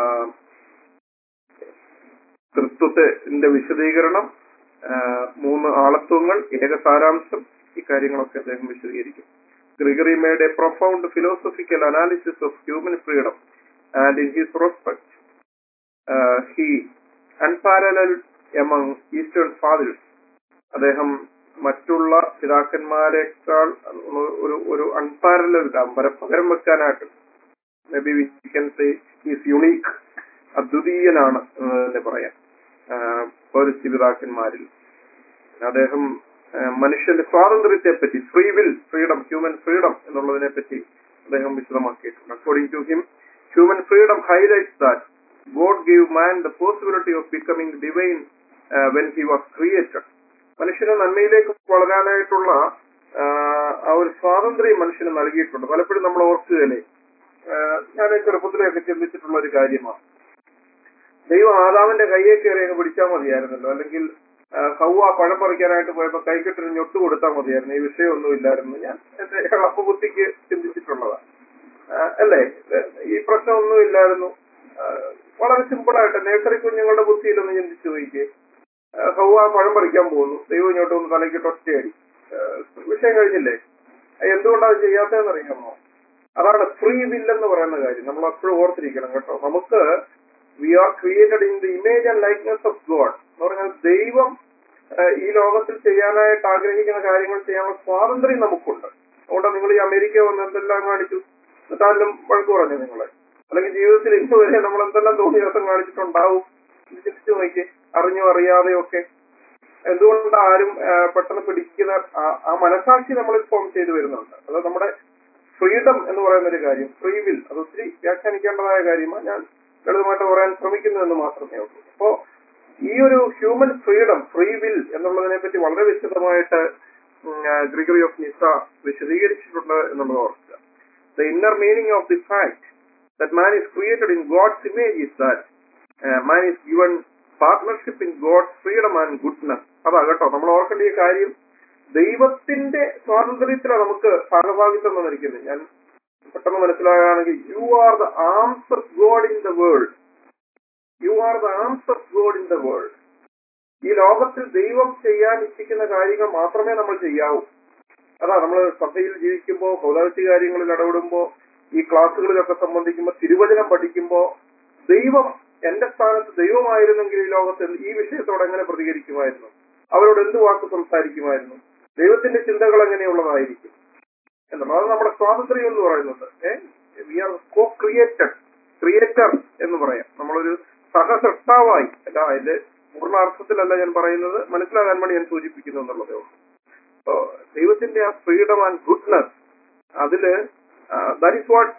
തൃത്വത്തിന്റെ വിശദീകരണം ആ, മൂന്ന് ആളത്വങ്ങൾ ഏകസാരാംശം ഇക്കാര്യങ്ങളൊക്കെ അദ്ദേഹം വിശദീകരിക്കും Gregory made a profound philosophical analysis of human freedom and in his respect he unparallel among Eastern fathers അദ്ദേഹം മറ്റുള്ള പിതാക്കന്മാരെക്കാൾ ഒരു ഒരു അൺപാരലൽ പകരം വെക്കാനായിട്ട് may be we can say is unique അദ്വിതീയനാണ് എന്ന് തന്നെ പറയാം പൗരസ്ത്യ പിതാക്കന്മാരിൽ അദ്ദേഹം ആ, മനുഷ്യന്റെ സ്വാതന്ത്ര്യത്തെ പറ്റി free will freedom human freedom എന്നുള്ളതിനെ പറ്റി അദ്ദേഹം വിശദമാക്കിയിട്ടുണ്ട് according to him human freedom highlights that God give man the possibility of becoming divine when he was created മനുഷ്യന് നന്മയിലേക്ക് വളരാനായിട്ടുള്ള ആ, ആ ഒരു സ്വാതന്ത്ര്യം മനുഷ്യന് നൽകിയിട്ടുണ്ട് പലപ്പോഴും നമ്മൾ ഓർക്കുകയല്ലേ ആ, ഞാൻ ചെറുപ്പത്തിലൊക്കെ ചിന്തിച്ചിട്ടുള്ള ഒരു കാര്യമാണ് ദൈവം ആദാമിന്റെ കയ്യെ കയറി അങ്ങ് പിടിച്ചാൽ മതിയായിരുന്നല്ലോ അല്ലെങ്കിൽ ആ, ഹൗവ പഴം പറിക്കാനായിട്ട് പോയപ്പോ കൈക്കെട്ടിന് ഞൊട്ട് കൊടുത്താൽ മതിയായിരുന്നു ഈ വിഷയമൊന്നും ഇല്ലായിരുന്നു ഞാൻ എന്റെ ഇളപ്പ ബുദ്ധിക്ക് ചിന്തിച്ചിട്ടുള്ളതാ ആ, അല്ലേ ഈ പ്രശ്നമൊന്നും ഇല്ലായിരുന്നു ആ, വളരെ സിമ്പിളായിട്ട് നേഴ്സറി കുഞ്ഞുങ്ങളുടെ ബുദ്ധിയിലൊന്ന് ചിന്തിച്ചു നോക്കിയേ ആ, ഹൗവ പഴം പറിക്കാൻ പോകുന്നു ദൈവം ഇങ്ങോട്ട് ഒന്ന് തലയ്ക്കിട്ട് ഒറ്റയടി ആ, വിഷയം കഴിഞ്ഞില്ലേ എന്തുകൊണ്ടാണ് അത് ചെയ്യാത്തതെന്ന് അറിയാമോ അതാണ് ഫ്രീ വിൽ എന്ന് പറയുന്ന കാര്യം നമ്മൾ എപ്പോഴും ഓർത്തിരിക്കണം കേട്ടോ നമുക്ക് we are created in the image and likeness of God എന്ന് പറഞ്ഞാൽ ദൈവം ആ, ഈ ലോകത്തിൽ ചെയ്യാനായിട്ട് ആഗ്രഹിക്കുന്ന കാര്യങ്ങൾ ചെയ്യാനുള്ള സ്വാതന്ത്ര്യം നമുക്കുണ്ട് അതുകൊണ്ട് നിങ്ങൾ ഈ അമേരിക്ക വന്ന് എന്തെല്ലാം കാണിച്ചു എന്നിട്ടാലും വഴക്ക് പറഞ്ഞു നിങ്ങളെ അല്ലെങ്കിൽ ജീവിതത്തിൽ ഇന്ന് വരെ നമ്മൾ എന്തെല്ലാം തോന്നിയ ദിവസം കാണിച്ചിട്ടുണ്ടാവും ഇത് ചിന്തിച്ചു നോക്കി അറിഞ്ഞോ അറിയാതെയോ ഒക്കെ എന്തുകൊണ്ട് ആരും ആ, പെട്ടെന്ന് പിടിക്കുന്ന ആ- ആ മനസാക്ഷി നമ്മൾ ഫോം ചെയ്തു വരുന്നുണ്ട് അത് നമ്മുടെ ഫ്രീഡം എന്ന് പറയുന്ന ഒരു കാര്യം ഫ്രീ വിൽ അത് ഒത്തിരി വ്യാഖ്യാനിക്കേണ്ടതായ കാര്യമാണ് ഞാൻ ലളിതമായിട്ട് പറയാൻ ശ്രമിക്കുന്നു എന്ന് മാത്രമേ ഉള്ളൂ അപ്പോ ഈ ഒരു ഹ്യൂമൻ ഫ്രീഡം ഫ്രീ വിൽ എന്നുള്ളതിനെ പറ്റി വളരെ വിശദമായിട്ട് ഗ്രിഗറി ഓഫ് നിസ വിശദീകരിച്ചിട്ടുണ്ട് എന്നുള്ളത് ഓർക്കുക the inner meaning of the fact that man is created in God's image is that man is given partnership in God's freedom and goodness അതാ കേട്ടോ നമ്മൾ ഓർക്കേണ്ട ഈ കാര്യം ദൈവത്തിന്റെ സ്വാതന്ത്ര്യത്തിലാണ് നമുക്ക് ഭാഗഭാഗിത്വം തന്നിരിക്കുന്നത് ഞാൻ പെട്ടെന്ന് മനസ്സിലാകുകയാണെങ്കിൽ you are the arms of God in the world you are the arms of God in the world ഈ ലോകത്തിൽ ദൈവം ചെയ്യാൻ ഇച്ഛിക്കുന്ന കാര്യങ്ങൾ മാത്രമേ നമ്മൾ ചെയ്യാവൂ അതാ നമ്മൾ സഭയിൽ ജീവിക്കുമ്പോൾ പൗരാത്യ കാര്യങ്ങളിൽ ഇടപെടുമ്പോൾ ഈ ക്ലാസ്സുകളിലൊക്കെ സംബന്ധിക്കുമ്പോൾ തിരുവചനം പഠിക്കുമ്പോൾ ദൈവം എന്റെ സ്ഥാനത്ത് ദൈവമായിരുന്നെങ്കിൽ ഈ ലോകത്ത് ഈ വിഷയത്തോട് എങ്ങനെ പ്രതികരിക്കുമായിരുന്നു അവരോട് എന്ത് വാക്ക് സംസാരിക്കുമായിരുന്നു ദൈവത്തിന്റെ ചിന്തകൾ എങ്ങനെയുള്ളതായിരിക്കും എന്നുള്ളത് അത് നമ്മുടെ സ്വാതന്ത്ര്യം എന്ന് പറയുന്നത് we are co created creator എന്ന് പറയാം നമ്മളൊരു സഹസൃഷ്ടാവായി അല്ല അതിന്റെ പൂർണ്ണാർത്ഥത്തിലല്ല ഞാൻ പറയുന്നത് മനസ്സിലാകാൻ വേണ്ടി ഞാൻ സൂചിപ്പിക്കുന്നു എന്നുള്ളതേ ഉള്ളൂ അപ്പോ ദൈവത്തിന്റെ ആ ഫ്രീഡം ആൻഡ് ഗുഡ്നസ് അതില് that is what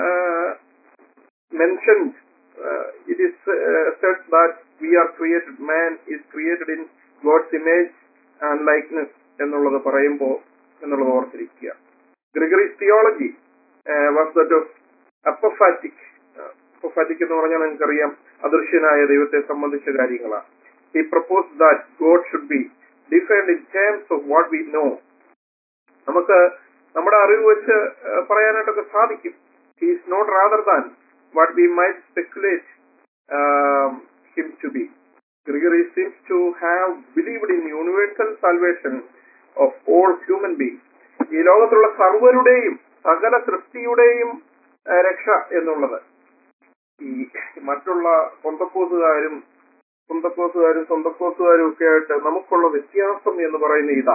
mention it is said that we are created man is created in God's image and likeness എന്നുള്ളത് പറയുമ്പോൾ എന്നുള്ളത് ഓർത്തിരിക്കുക Gregory's theology was that of apophatic apophatic എന്ന് പറഞ്ഞാൽ നിങ്ങൾക്കറിയാം അദൃശ്യനായ ദൈവത്തെ സംബന്ധിച്ച കാര്യങ്ങളാണ് he propose that God should be defined in terms of what we know നമുക്ക് നമ്മുടെ അറിവ് വെച്ച് ഏഹ്, പറയാനായിട്ടൊക്കെ സാധിക്കും he is not rather than what we might speculate him to be Gregory seems to have believed in universal salvation of all human beings. ഈ ലോകത്തുള്ള സർവരുടെയും സകല സൃഷ്ടിയുടെയും ഏഹ്, രക്ഷ എന്നുള്ളത് ഈ മറ്റുള്ള കൊന്തപ്പോസുകാരും സ്വന്തക്കോസുകാരും സ്വന്തക്കോസുകാരും ഒക്കെ ആയിട്ട് നമുക്കുള്ള വ്യത്യാസം എന്ന് പറയുന്ന ഇതാ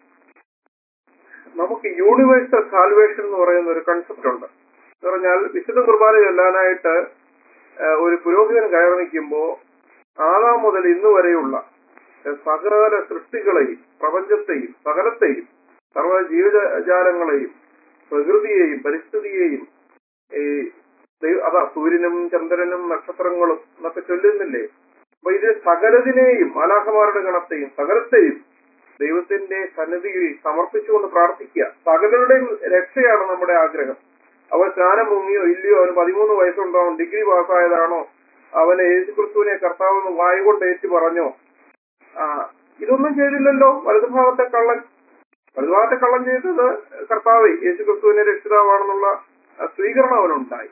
നമുക്ക് യൂണിവേഴ്സൽ സാൽവേഷൻ എന്ന് പറയുന്ന ഒരു കൺസെപ്റ്റ് ഉണ്ട് എന്ന് പറഞ്ഞാൽ വിശുദ്ധ കുർബാന ചൊല്ലാനായിട്ട് ആ, ഒരു പുരോഹിതൻ കയറി നിൽക്കുമ്പോ ആദാം മുതൽ ഇന്ന് വരെയുള്ള ആ, സകല സൃഷ്ടികളെയും പ്രപഞ്ചത്തെയും സകലത്തെയും സർവ്വ ജീവജാലങ്ങളെയും പ്രകൃതിയെയും പരിസ്ഥിതിയെയും ഈ ദൈവ- അതാ സൂര്യനും ചന്ദ്രനും നക്ഷത്രങ്ങളും എന്നൊക്കെ ചൊല്ലുന്നില്ലേ അപ്പൊ ഇത് സകലതിനെയും മാലാഖമാരുടെ ഗണത്തെയും സകലത്തെയും ദൈവത്തിന്റെ സന്നിധിയിൽ സമർപ്പിച്ചുകൊണ്ട് പ്രാർത്ഥിക്കുക സകലരുടെയും രക്ഷയാണ് നമ്മുടെ ആഗ്രഹം അവൻ സ്നാനം മുങ്ങിയോ ഇല്ലയോ അവന് പതിമൂന്ന് വയസ്സുണ്ടോ അവൻ ഡിഗ്രി പാസ്സായതാണോ അവന് യേശുക്രിസ്തുവിനെ കർത്താവെന്ന് വായുകൊണ്ട് ഏറ്റു പറഞ്ഞോ ആ ഇതൊന്നും ചെയ്തില്ലല്ലോ വലതുഭാഗത്തെ കള്ളൻ വലതുഭാഗത്തെ കള്ളൻ ചെയ്തത് കർത്താവ് യേശുക്രിസ്തുവിനെ രക്ഷിതാവാണെന്നുള്ള ആ, സ്വീകരണം അവനുണ്ടായി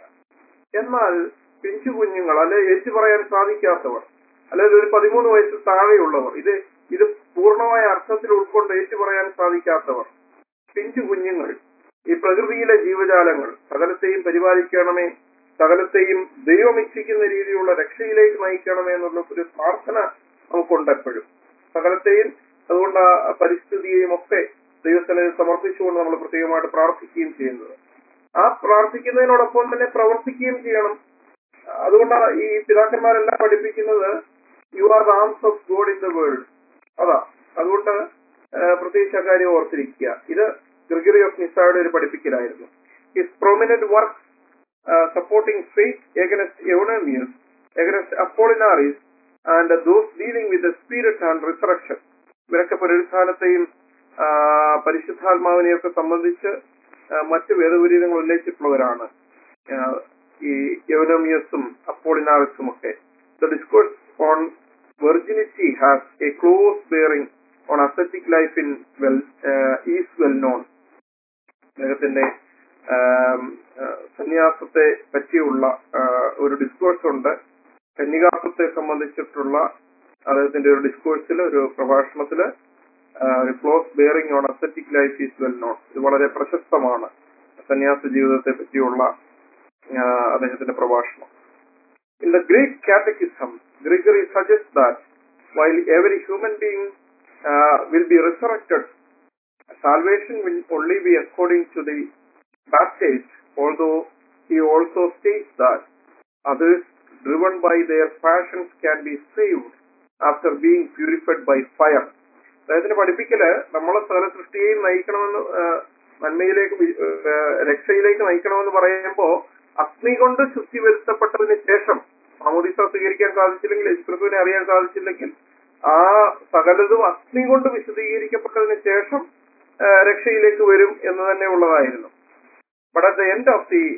എന്നാൽ പിഞ്ചു കുഞ്ഞുങ്ങൾ അല്ലെ ഏറ്റു പറയാൻ സാധിക്കാത്തവർ അല്ലെങ്കിൽ ഒരു പതിമൂന്ന് വയസ്സിൽ താഴെയുള്ളവർ ഇത് ഇത് പൂർണ്ണമായ അർത്ഥത്തിൽ ഉൾക്കൊണ്ട് ഏറ്റു പറയാൻ സാധിക്കാത്തവർ പിഞ്ചു കുഞ്ഞുങ്ങൾ ഈ പ്രകൃതിയിലെ ജീവജാലങ്ങൾ സകലത്തെയും പരിപാലിക്കണമേ സകലത്തെയും ദൈവം ഇച്ഛിക്കുന്ന രീതിയിലുള്ള രക്ഷയിലേക്ക് നയിക്കണമേ എന്നുള്ള ഒരു പ്രാർത്ഥന നമുക്കുണ്ട് എപ്പോഴും സകലത്തെയും അതുകൊണ്ട് ആ പരിസ്ഥിതിയെയും ഒക്കെ ദൈവത്തിന് സമർപ്പിച്ചുകൊണ്ട് നമ്മൾ പ്രത്യേകമായിട്ട് പ്രാർത്ഥിക്കുകയും ചെയ്യുന്നത് ആ പ്രാർത്ഥിക്കുന്നതിനോടൊപ്പം തന്നെ പ്രവർത്തിക്കുകയും ചെയ്യണം അതുകൊണ്ടാണ് ഈ പിതാക്കന്മാരെല്ലാം പഠിപ്പിക്കുന്നത് you are the arms of God in the world അതാ അതുകൊണ്ട് ആ, പ്രത്യേകിച്ച് ആ കാര്യം ഓർത്തിരിക്കുക ഇത് ഗ്രിഗറി ഓഫ് നിസായുടെ ഒരു പഠിപ്പിക്കലായിരുന്നു his prominent work supporting faith against Eunomius against Apollinaris and those dealing with spirit and resurrection ഇവരൊക്കെ പുനരുത്ഥാനത്തെയും ആ, പരിശുദ്ധാത്മാവിനെയൊക്കെ സംബന്ധിച്ച് ആ, മറ്റ് വേദപുരീതങ്ങൾ ഉന്നയിച്ചിട്ടുള്ളവരാണ് ആ, ഈ യവനമിയസും അപ്പോളിനാറിസും ഒക്കെ the discourse on virginity has a close bearing on ascetic life in well is well known അദ്ദേഹത്തിന്റെ ആം, ആ, സന്യാസത്തെ പറ്റിയുള്ള ആ, ഒരു ഡിസ്കോഴ്സ് ഉണ്ട് കന്യകാത്വത്തെ സംബന്ധിച്ചിട്ടുള്ള അദ്ദേഹത്തിന്റെ ഒരു ഡിസ്കോഴ്സിൽ ഒരു പ്രഭാഷണത്തില് ആ, ഒരു close bearing on ascetic life is well known ഇത് വളരെ പ്രശസ്തമാണ് സന്യാസ ജീവിതത്തെ പറ്റിയുള്ള ആ, അദ്ദേഹത്തിന്റെ പ്രഭാഷണം in the great catechism Gregory suggest that while every human being will be resurrected salvation will only be according to the baptized, although he also states that others driven by their passions can be saved after being purified by fire. അദ്ദേഹത്തിന്റെ പഠിപ്പിക്കല് നമ്മളെ സകല സൃഷ്ടിയെയും നയിക്കണമെന്ന് ആ, നന്മയിലേക്ക് V- ആ, രക്ഷയിലേക്ക് നയിക്കണമെന്ന് പറയുമ്പോ അഗ്നി കൊണ്ട് ശുദ്ധി വരുത്തപ്പെട്ടതിന് ശേഷം മാമോദിസ സ്വീകരിക്കാൻ സാധിച്ചില്ലെങ്കിൽ യേശുക്രിസ്തുവിനെ അറിയാൻ സാധിച്ചില്ലെങ്കിൽ ആ സകലതും അഗ്നി കൊണ്ട് വിശദീകരിക്കപ്പെട്ടതിന് ശേഷം ആ, രക്ഷയിലേക്ക് വരും എന്ന് തന്നെ ഉള്ളതായിരുന്നു but at the end of the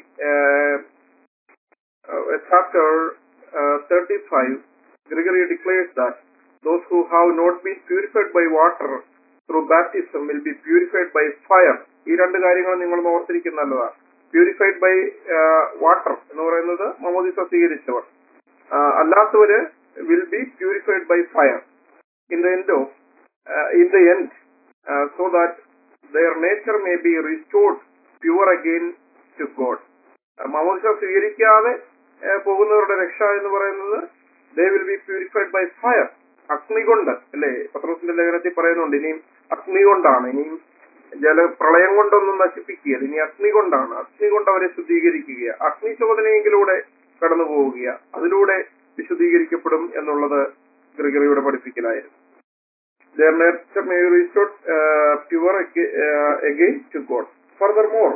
chapter thirty five Gregory declares that those who have not been purified by water through baptism will be purified by fire ഈ രണ്ട് കാര്യങ്ങൾ നിങ്ങൾ ഓർത്തിരിക്കുന്ന നല്ലതാണ് പ്യൂരിഫൈഡ് ബൈ വാട്ടർ എന്ന് പറയുന്നത് മമോദിസ സ്വീകരിച്ചവർ ആ, അല്ലാത്തവര് will be purified by fire in the end of in the end so that their nature may be restored pure again to God മമോദിസ സ്വീകരിക്കാതെ ആ, പോകുന്നവരുടെ രക്ഷ എന്ന് പറയുന്നത് they will be purified by fire അഗ്നി കൊണ്ട് അല്ലേ പത്രത്തിന്റെ ലേഖനത്തിൽ പറയുന്നുണ്ട് ഇനിയും അഗ്നി കൊണ്ടാണ് ഇനിയും ജല പ്രളയം കൊണ്ടൊന്നും നശിപ്പിക്കുകയില്ല ഇനി അഗ്നി കൊണ്ടാണ് അഗ്നി കൊണ്ട് അവരെ ശുദ്ധീകരിക്കുക അഗ്നി ശോധനയെങ്കിലൂടെ കടന്നു പോവുക അതിലൂടെ വിശുദ്ധീകരിക്കപ്പെടും എന്നുള്ളത് ഗ്രിഗറിയുടെ പഠിപ്പിക്കലായിരുന്നു Their nature may be restored uh, pure ag- uh, again to God. Furthermore,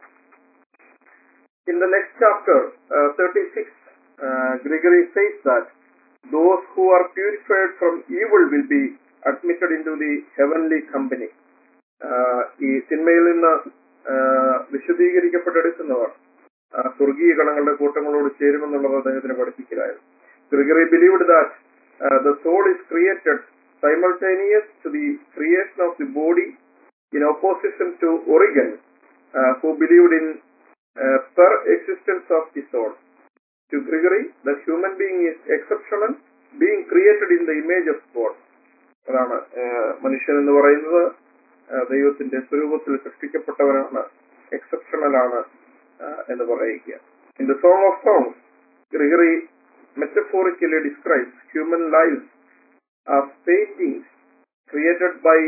in the next chapter, uh, 36, uh, Gregory says that those who are purified from evil will be admitted into the heavenly company. ആഹ് ഈ തിന്മയിൽ നിന്ന് ആഹ് വിശുദ്ധീകരിക്കപ്പെട്ടെടുക്കുന്നവർ ആ സ്വർഗീയ ഗണങ്ങളുടെ കൂട്ടങ്ങളോട് ചേരുമെന്നുള്ളത് അദ്ദേഹത്തിന് പഠിപ്പിക്കലായിരുന്നു Gregory believed that the soul is created simultaneous to the creation of the body in opposition to Origen who believed in preexistence of the soul To Gregory, the human being is exceptional, being created in the image of God. അതാണ് ഏഹ്, മനുഷ്യൻ എന്ന് പറയുന്നത് ഏഹ്, ദൈവത്തിന്റെ സ്വരൂപത്തിൽ സൃഷ്ടിക്കപ്പെട്ടവനാണ് exceptional ആണ് ഏഹ്, എന്ന് പറയുക in the Song of Songs Gregory metaphorically describes human lives as paintings created by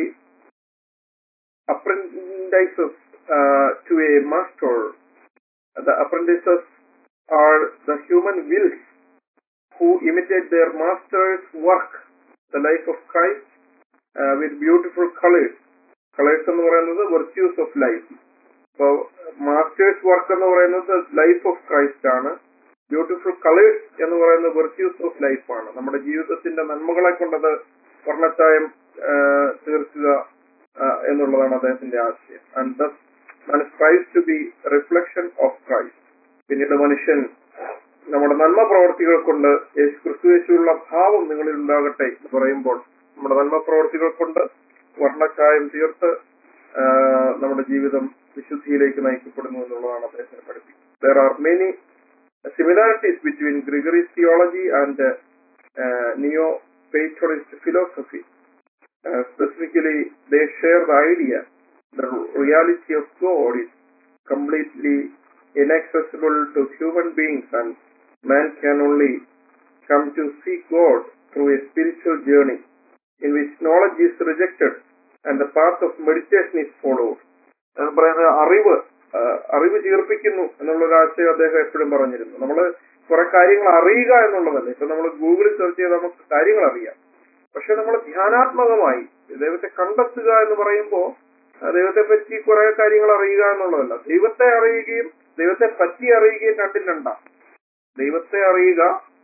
apprentices uh, to a master. The apprentices are the human wills who imitate their master's work, the life of Christ, uh, with beautiful colors. Colors എന്ന് പറയുന്നത് virtues of life. അപ്പോൾ masters work എന്ന് പറയുന്നത് life of Christ ആണ് beautiful colours എന്ന് പറയുന്നത് virtues of ലൈഫാണ് നമ്മുടെ ജീവിതത്തിന്റെ നന്മകളെ കൊണ്ടത് വർണ്ണച്ചായം ആ, തീർക്കുക ആ, എന്നുള്ളതാണ് അദ്ദേഹത്തിന്റെ ആശയം and thus man strives to be reflection of Christ. പിന്നീട് മനുഷ്യൻ നമ്മുടെ നന്മ പ്രവർത്തികൾ കൊണ്ട് യേശു ക്രിസ്തു യേശുള്ള ഭാവം നിങ്ങളിൽ ഉണ്ടാകട്ടെ എന്ന് പറയുമ്പോൾ നമ്മുടെ നന്മ പ്രവർത്തികൾ കൊണ്ട് വർണ്ണച്ചായം തീർത്ത് ആ, നമ്മുടെ ജീവിതം വിശുദ്ധിയിലേക്ക് നയിക്കപ്പെടുന്നു എന്നുള്ളതാണ് അദ്ദേഹത്തിന് പഠിപ്പിക്കുന്നത് there are many similarities between Gregory's theology and uh, uh, Neo-Platonist philosophy. Uh, specifically, they share the idea the reality of God is completely inaccessible to human beings and man can only come to see God through a spiritual journey in which knowledge is rejected and the path of meditation is followed. എന്ന് പറയുന്നത് അറിവ് ആ, അറിവ് ചീർപ്പിക്കുന്നു എന്നുള്ളൊരു ആശയം അദ്ദേഹം എപ്പോഴും പറഞ്ഞിരുന്നു നമ്മൾ കുറെ കാര്യങ്ങൾ അറിയുക എന്നുള്ളതല്ല ഇപ്പൊ നമ്മൾ ഗൂഗിളിൽ സെർച്ച് ചെയ്ത് നമുക്ക് കാര്യങ്ങൾ അറിയാം പക്ഷെ നമ്മൾ ധ്യാനാത്മകമായി ദൈവത്തെ കണ്ടെത്തുക എന്ന് പറയുമ്പോൾ ദൈവത്തെ പറ്റി കുറെ കാര്യങ്ങൾ അറിയുക എന്നുള്ളതല്ല ദൈവത്തെ അറിയുകയും ദൈവത്തെ പറ്റി അറിയുകയും രണ്ടും രണ്ടാം ദൈവത്തെ അറിയുക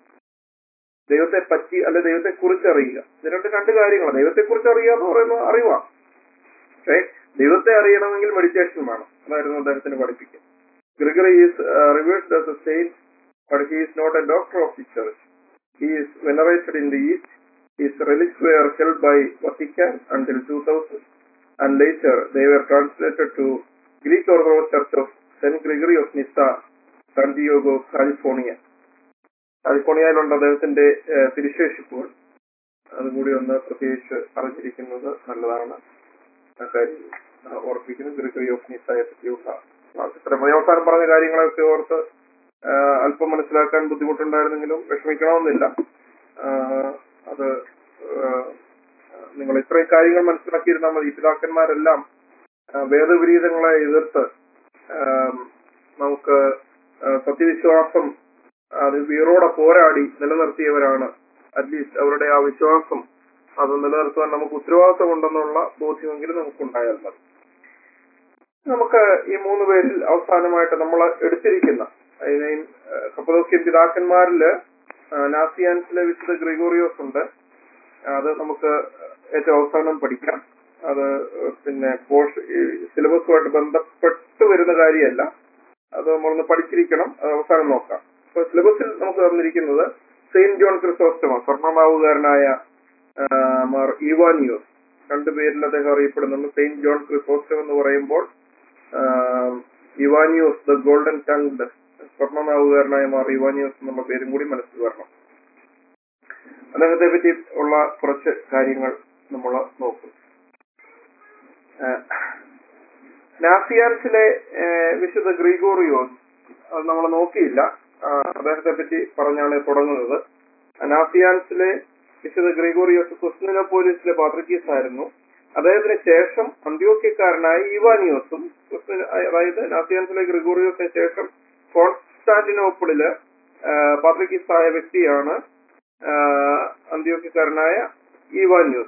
ദൈവത്തെ പറ്റി അല്ലെ ദൈവത്തെ കുറിച്ച് അറിയുക ഇത് രണ്ട് രണ്ട് കാര്യങ്ങളാണ് ദൈവത്തെ കുറിച്ച് അറിയുക എന്ന് പറയുന്നത് അറിവാണ് പക്ഷേ ദൈവത്തെ അറിയണമെങ്കിൽ മെഡിറ്റേഷൻ വേണം അതായിരുന്നു അദ്ദേഹത്തിന് പഠിപ്പിക്കുക Gregory is reversed as a saint but he is not a doctor of the church he is venerated in the East His relics were held by Vatican until 2000 and later they were translated to Greek Orthodox Church of St. Gregory of Nyssa, San Diego, California. കാലിഫോർണിയയിലുണ്ട് അദ്ദേഹത്തിന്റെ ഏഹ്, തിരുശേഷിപ്പുകൾ അതുകൂടി ഒന്ന് പ്രത്യേകിച്ച് അറിഞ്ഞിരിക്കുന്നത് നല്ലതാണ് ആ കാര്യം ആ, ഓർപ്പിക്കുന്നു ഗ്രിഗറി ഓഫ് നിസായെ പറ്റിയുള്ള ക്ലാസ്. ഇത്രയും മതി. അവസാനം പറഞ്ഞ കാര്യങ്ങളൊക്കെ ഓർത്ത് ആ, അല്പം മനസ്സിലാക്കാൻ ബുദ്ധിമുട്ടുണ്ടായിരുന്നെങ്കിലും വിഷമിക്കണമെന്നില്ല ആ, അത് ആ, നിങ്ങൾ ഇത്രയും കാര്യങ്ങൾ മനസ്സിലാക്കിയിരുന്നാൽ മതി ഈ പിതാക്കന്മാരെല്ലാം ആ, വേദവിരീതങ്ങളെ എതിർത്ത് ആ, നമുക്ക് ആ, സത്യവിശ്വാസം അത് വീറോടെ പോരാടി നിലനിർത്തിയവരാണ് അറ്റ്ലീസ്റ്റ് അവരുടെ ആ വിശ്വാസം അത് നിലനിർത്തുവാൻ നമുക്ക് ഉത്തരവാദിത്തമുണ്ടെന്നുള്ള ബോധ്യമെങ്കിലും നമുക്കുണ്ടായാൽ മതി നമുക്ക് ഈ മൂന്ന് പേരിൽ അവസാനമായിട്ട് നമ്മൾ എടുത്തിരിക്കുന്ന അതിന് കപ്പദോക്യൻ പിതാക്കന്മാരില് ആ, നാസിയാൻസിലെ വിശുദ്ധ ഗ്രിഗോറിയോസ് ഉണ്ട് അത് നമുക്ക് ഏറ്റവും അവസാനം പഠിക്കാം അത് പിന്നെ പോഷ് സിലബസുമായിട്ട് ബന്ധപ്പെട്ട് വരുന്ന കാര്യമല്ല അത് നമ്മളൊന്ന് പഠിച്ചിരിക്കണം അത് അവസാനം നോക്കാം അപ്പൊ സിലബസിൽ നമുക്ക് തന്നിരിക്കുന്നത് സെയിന്റ് ജോൺ ക്രിസോസ്റ്റമ സ്വർണ്ണമാവുകാരനായ ആ, മാർ ഇവാനിയോസ് രണ്ടുപേരിൽ അദ്ദേഹം അറിയപ്പെടുന്നുണ്ട് സെയിന്റ് ജോൺ ക്രിസോസ്റ്റം എന്ന് പറയുമ്പോൾ ആ, ഇവാനിയോസ് ദ ഗോൾഡൻ ടങ്ഡ് സ്വർണ്ണനാവുകാരനായ മാർ ഇവാനിയോസ് എന്നുള്ള പേരും കൂടി മനസ്സിൽ വരണം അദ്ദേഹത്തെ പറ്റി ഉള്ള കുറച്ച് കാര്യങ്ങൾ നമ്മൾ നോക്കും ആ, നാസിയാൻസിലെ ആ, വിശുദ്ധ ഗ്രിഗോറിയോസ് അത് നമ്മൾ നോക്കിയില്ല ആ, അദ്ദേഹത്തെ പറ്റി പറഞ്ഞാണ് തുടങ്ങുന്നത് നാസിയാൻസിലെ വിശുദ്ധ ഗ്രിഗോറിയോസ് കുസ്നിനോപോലിസിലെ പാത്രിക്കീസ് ആയിരുന്നു അദ്ദേഹത്തിന് ശേഷം അന്ത്യോക്യക്കാരനായ ഇവാനിയോസും ക്രിസ്ത്യൻ- അതായത് നാസിയാൻസിലെ ഗ്രിഗോറിയോസിന് ശേഷം കോൺസ്റ്റാന്റിനോപ്പിളില് പാത്രിക്കീസായ വ്യക്തിയാണ് ആ, അന്ത്യോക്യക്കാരനായ ഇവാനിയോസ്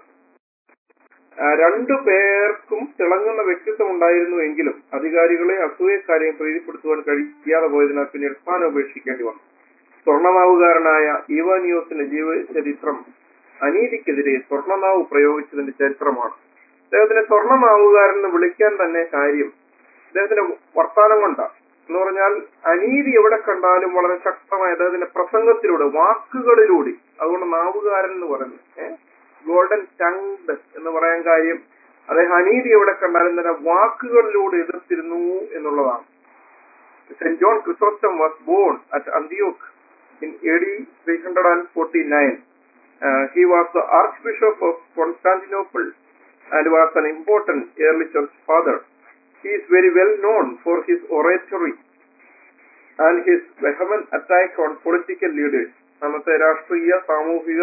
ആ, രണ്ടു പേർക്കും തിളങ്ങുന്ന വ്യക്തിത്വം ഉണ്ടായിരുന്നുവെങ്കിലും അധികാരികളെ അസൂയക്കാരെയും പ്രീതിപ്പെടുത്തുവാൻ കഴിയാതെ പോയതിനാൽ പിന്നീട് സ്ഥാനം ഉപേക്ഷിക്കേണ്ടി വന്നു സ്വർണനാവുകാരനായ ഇവാനിയോസിന്റെ ജീവചരിത്രം അനീതിക്കെതിരെ സ്വർണനാവ് പ്രയോഗിച്ചതിന്റെ ചരിത്രമാണ് അദ്ദേഹത്തിനെ സ്വർണനാവുകാരൻ എന്ന് വിളിക്കാൻ തന്നെ കാര്യം അദ്ദേഹത്തിന്റെ വർത്താനം കൊണ്ടാണ് എന്ന് പറഞ്ഞാൽ അനീതി എവിടെ കണ്ടാലും വളരെ ശക്തമായ അദ്ദേഹത്തിന്റെ പ്രസംഗത്തിലൂടെ വാക്കുകളിലൂടെ അതുകൊണ്ട് നാവുകാരൻ എന്ന് പറയുന്നത് ഏഹ് ഗോൾഡൻ ടങ്ഡ് എന്ന് പറയാൻ കാര്യം അദ്ദേഹം അനീതി എവിടെ കണ്ടാലും തന്നെ വാക്കുകളിലൂടെ എതിർത്തിരുന്നു എന്നുള്ളതാണ് Saint John Chrysostom was born at Antioch in AD 349. Uh, he was the Archbishop of Constantinople and was an important early church father. He is very well known for his oratory and his vehement attack on political leaders. അന്നത്തെ രാഷ്ട്രീയ സാമൂഹിക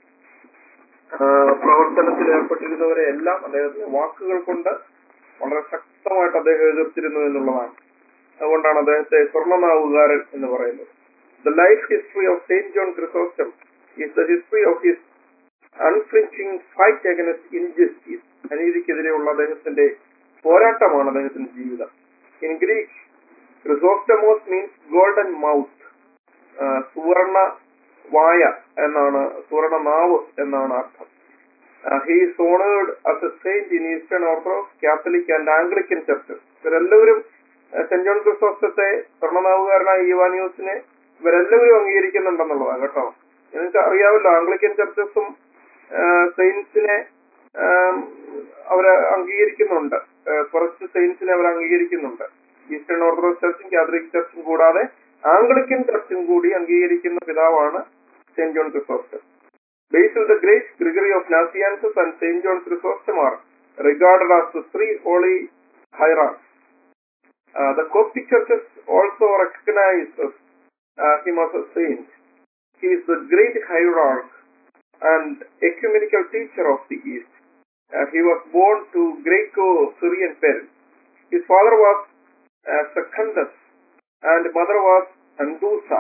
ആ, പ്രവർത്തനത്തിൽ ഏർപ്പെട്ടിരുന്നവരെ എല്ലാം അദ്ദേഹത്തിന്റെ വാക്കുകൾ കൊണ്ട് വളരെ ശക്തമായിട്ട് അദ്ദേഹം എതിർത്തിരുന്നു എന്നുള്ളതാണ് അതുകൊണ്ടാണ് അദ്ദേഹത്തെ സ്വർണ്ണനാവുകാരൻ എന്ന് പറയുന്നത് the life history of Saint John Chrysostom is the history of his unflinching fight against injustice അനീതിക്കെതിരെയുള്ള അദ്ദേഹത്തിന്റെ പോരാട്ടമാണ് അദ്ദേഹത്തിന്റെ ജീവിതം in Greek Chrysostomos means golden mouth സുവർണ വായ എന്നാണ് സുവർണ നാവ് എന്നാണ് അർത്ഥം he is honoured as a saint in Eastern Orthodox Catholic and Anglican churches ഇവരെല്ലാവരും സെന്റ് ജോൺ ക്രിസോസ്റ്റത്തെ സ്വർണ്ണനാവുകാരനായ യുവാനിയോസിനെ ഇവരെല്ലാവരും അംഗീകരിക്കുന്നുണ്ടെന്നുള്ളതാണ് കേട്ടോ നിങ്ങൾക്ക് അറിയാമല്ലോ ആംഗ്ലിക്കൻ ചർച്ചസും സെയിൻസിനെ അവരെ അംഗീകരിക്കുന്നുണ്ട് ആ, കുറച്ച് സെയിൻസിനെ അവർ അംഗീകരിക്കുന്നുണ്ട് ഈസ്റ്റേൺ ഓർത്തഡോക്സ് ചർച്ചും കാത്തലിക് ചർച്ചും കൂടാതെ ആംഗ്ലിക്കൻ ചർച്ചും കൂടി അംഗീകരിക്കുന്ന പിതാവാണ് Saint John Chrysostom Basil the Great, Gregory of Nazianzus, and Saint John Chrysostom are regarded as the three holy hierarchs. Uh, the Coptic churches also recognize uh, him as a saint. He is the great hierarch and ecumenical teacher of the East. Uh, he was born to Greco-Syrian parents. His father was uh, Secundus and mother was Andusa.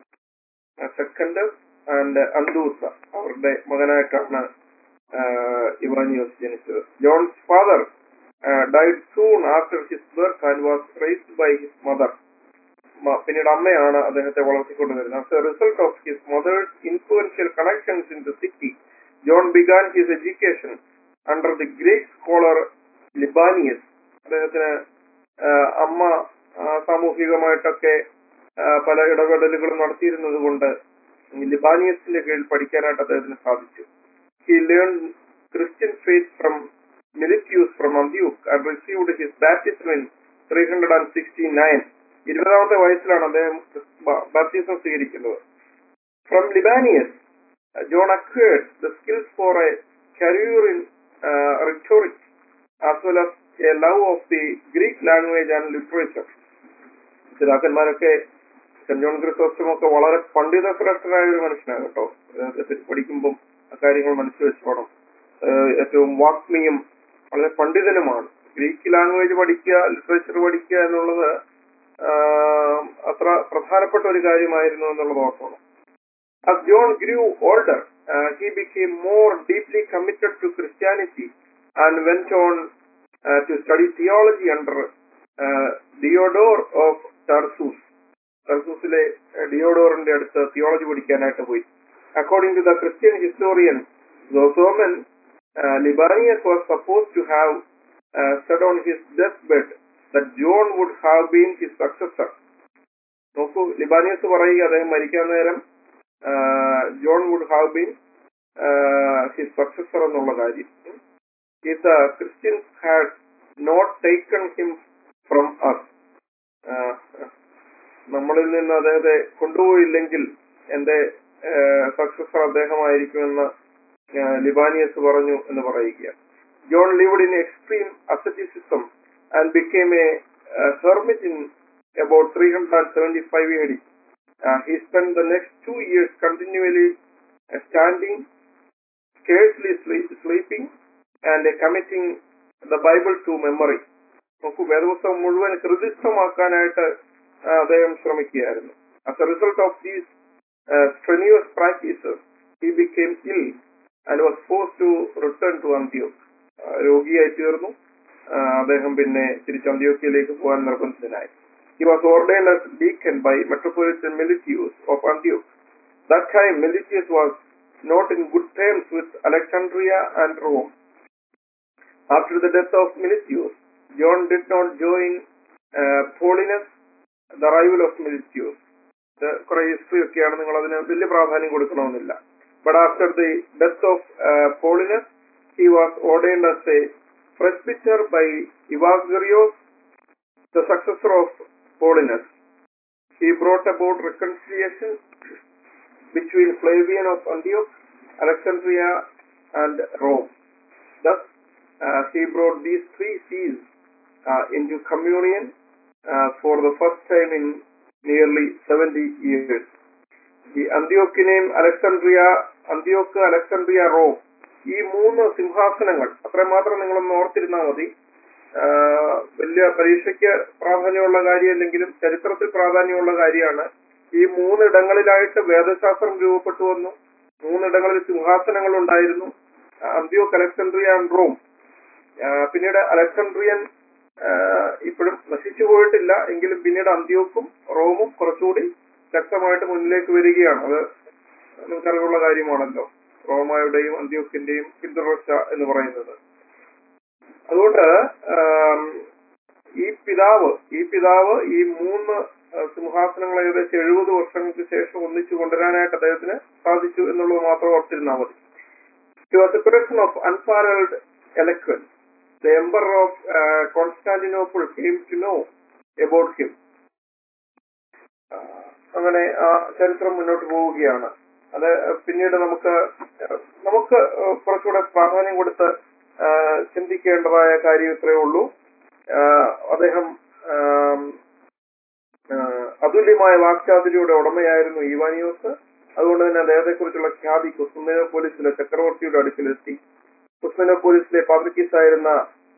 Uh, Secundus and Anthusa അവരുടെ മകനായിട്ടാണ് ഇവാനിയോസ് ജനിച്ചത് John's father died soon after his birth and was raised by his mother പിന്നീട് അമ്മയാണ് അദ്ദേഹത്തെ വളർത്തിക്കൊണ്ടുവരുന്നത് as a result of his mother's influential connections in the city John began his education under the great scholar Libanius അദ്ദേഹത്തിന് ആ, അമ്മ ആ, സാമൂഹികമായിട്ടൊക്കെ ആ, പല ഇടപെടലുകളും നടത്തിയിരുന്നത് കൊണ്ട് ലിബാനിയസിന്റെ കീഴിൽ പഠിക്കാനായിട്ട് അദ്ദേഹത്തിന് സാധിച്ചു he learn Christian faith from Meletius from Antioch and received his baptism in three hundred and sixty nine ഇരുപതാമത്തെ വയസ്സിലാണ് അദ്ദേഹം ബാപ്റ്റിസം സ്വീകരിക്കുന്നത് from Libanius John acquired the skills for a career in rhetoric as well as a love of the Greek language and literature പിതാക്കന്മാരൊക്കെ Saint John Chrysostom ഒക്കെ വളരെ പണ്ഡിത ശ്രേഷ്ഠനായ ഒരു മനുഷ്യനാണ് കേട്ടോ ഇതിനെപ്പറ്റി പഠിക്കുമ്പം ആ കാര്യങ്ങൾ മനസ്സിൽ വെച്ചോണം ഏഹ് ഏറ്റവും വാഗ്മിയും വളരെ പണ്ഡിതനുമാണ് ഗ്രീക്ക് ലാംഗ്വേജ് പഠിക്കുക ലിറ്ററേച്ചർ പഠിക്കുക എന്നുള്ളത് ആഹ് അത്ര പ്രധാനപ്പെട്ട ഒരു കാര്യമായിരുന്നു എന്നുള്ളത് ഓർക്കണം As John grew older, uh, he became more deeply committed to Christianity and went on uh, to study theology under uh, Diodore of Tarsus. ടർസൂസിലെ ഡിയോഡോറിന്റെ അടുത്ത് തിയോളജി പഠിക്കാനായിട്ട് പോയി according to the Christian historian Sozomen Libanius was suppose to have said on his death bed that John would have been his successor നോക്കൂ Libanius പറയുക അദ്ദേഹം മരിക്കാൻ നേരം John would have been his successor എന്നുള്ള കാര്യം if the Christians had not taken him from us നമ്മളിൽ നിന്ന് അദ്ദേഹത്തെ കൊണ്ടുപോയില്ലെങ്കിൽ എന്റെ സക്സസർ അദ്ദേഹമായിരിക്കുമെന്ന് ആഹ് ലിബാനിയസ് പറഞ്ഞു എന്ന് പറയുക John lived in extreme asceticism and became a hermit in about 375 AD. Uh, he spent the next two years continually uh, standing, scarcely sleep, sleeping, and uh, committing the Bible to memory. നോക്കൂ വേദപുസ്തകം മുഴുവൻ ഹൃദിസ്ഥമാക്കാനായിട്ട് ആ, അദ്ദേഹം ശ്രമിക്കുകയായിരുന്നു as a result of these strenuous practices he became ill and was forced to return to Antioch രോഗിയായി തീർന്നു ആ, അദ്ദേഹം പിന്നെ തിരിച്ച് അന്ത്യോക്കിയയിലേക്ക് പോകാൻ നിർബന്ധിതനായി He was ordained as deacon by Metropolitan Melitius of Antioch. That time, Melitius was not in good terms with Alexandria and Rome. After the death of Melitius, John did not join uh, Paulinus, the rival of Melitius. ഇത് കുറെ history ഒക്കെയാണ് നിങ്ങൾ അതിന് വലിയ പ്രാധാന്യം കൊടുക്കണമെന്നില്ല but after the death of Paulinus he was ordained as a presbyter by Evagrios, the successor of Paulinus. He brought about reconciliation between Flavian of Antioch, Alexandria, and Rome. Thus, uh, he brought these three sees uh, into communion uh, for the first time in nearly 70 years. ഈ അന്ത്യോക്കിനെയും Alexandria Antioch Alexandria Rome ഈ മൂന്ന് സിംഹാസനങ്ങൾ അത്രമാത്രം നിങ്ങളൊന്ന് ഓർത്തിരുന്നാൽ മതി ആ, വലിയ പരീക്ഷയ്ക്ക് പ്രാധാന്യമുള്ള കാര്യമല്ലെങ്കിലും ചരിത്രത്തിൽ പ്രാധാന്യമുള്ള കാര്യമാണ് ഈ മൂന്നിടങ്ങളിലായിട്ട് വേദശാസ്ത്രം രൂപപ്പെട്ടു വന്നു മൂന്നിടങ്ങളിൽ സിംഹാസനങ്ങൾ ഉണ്ടായിരുന്നു അന്ത്യോക്ക് അലക്സാണ്ട്രിയ ആൻഡ് റോം ആ, പിന്നീട് അലക്സാണ്ട്രിയൻ ആ, ഇപ്പോഴും നശിച്ചു പോയിട്ടില്ല എങ്കിലും പിന്നീട് അന്ത്യോക്കും റോമും കുറച്ചുകൂടി ശക്തമായിട്ട് മുന്നിലേക്ക് വരികയാണ് അത് നിങ്ങൾക്കറിവുള്ള കാര്യമാണല്ലോ റോമായുടെയും അന്ത്യോക്കിന്റെയും പിന്തുടർച്ച എന്ന് പറയുന്നത് അതുകൊണ്ട് ആം, ഈ പിതാവ് ഈ പിതാവ് ഈ മൂന്ന് ആ, സിംഹാസനങ്ങൾ ഏകദേശം എഴുപത് വർഷങ്ങൾക്ക് ശേഷം ഒന്നിച്ചു കൊണ്ടുവരാനായിട്ട് അദ്ദേഹത്തിന് സാധിച്ചു എന്നുള്ളത് മാത്രം ഓർത്തിരുന്നാൽ മതി He was a person of unparalleled eloquence. The emperor of uh, Constantinople came to know about him. ആ, അങ്ങനെ ആ ചരിത്രം മുന്നോട്ട് പോവുകയാണ് അത് പിന്നീട് നമുക്ക് നമുക്ക് കുറച്ചുകൂടെ പ്രാധാന്യം കൊടുത്ത് ആ, ചിന്തിക്കേണ്ടതായ കാര്യം ഇത്രയേ ഉള്ളൂ ആ, അദ്ദേഹം ആം, ആ, അതുല്യമായ വാക്ചാതുര്യയുടെ ഉടമയായിരുന്നു ഈവാനിയോസ് അതുകൊണ്ട് തന്നെ അദ്ദേഹത്തെക്കുറിച്ചുള്ള ഖ്യാതി കുസ്മനോപോലിസിലെ ചക്രവർത്തിയുടെ അടുക്കിലെത്തി കുസ്മനോപോലിസിലെ പാത്രിക്കീസായിരുന്ന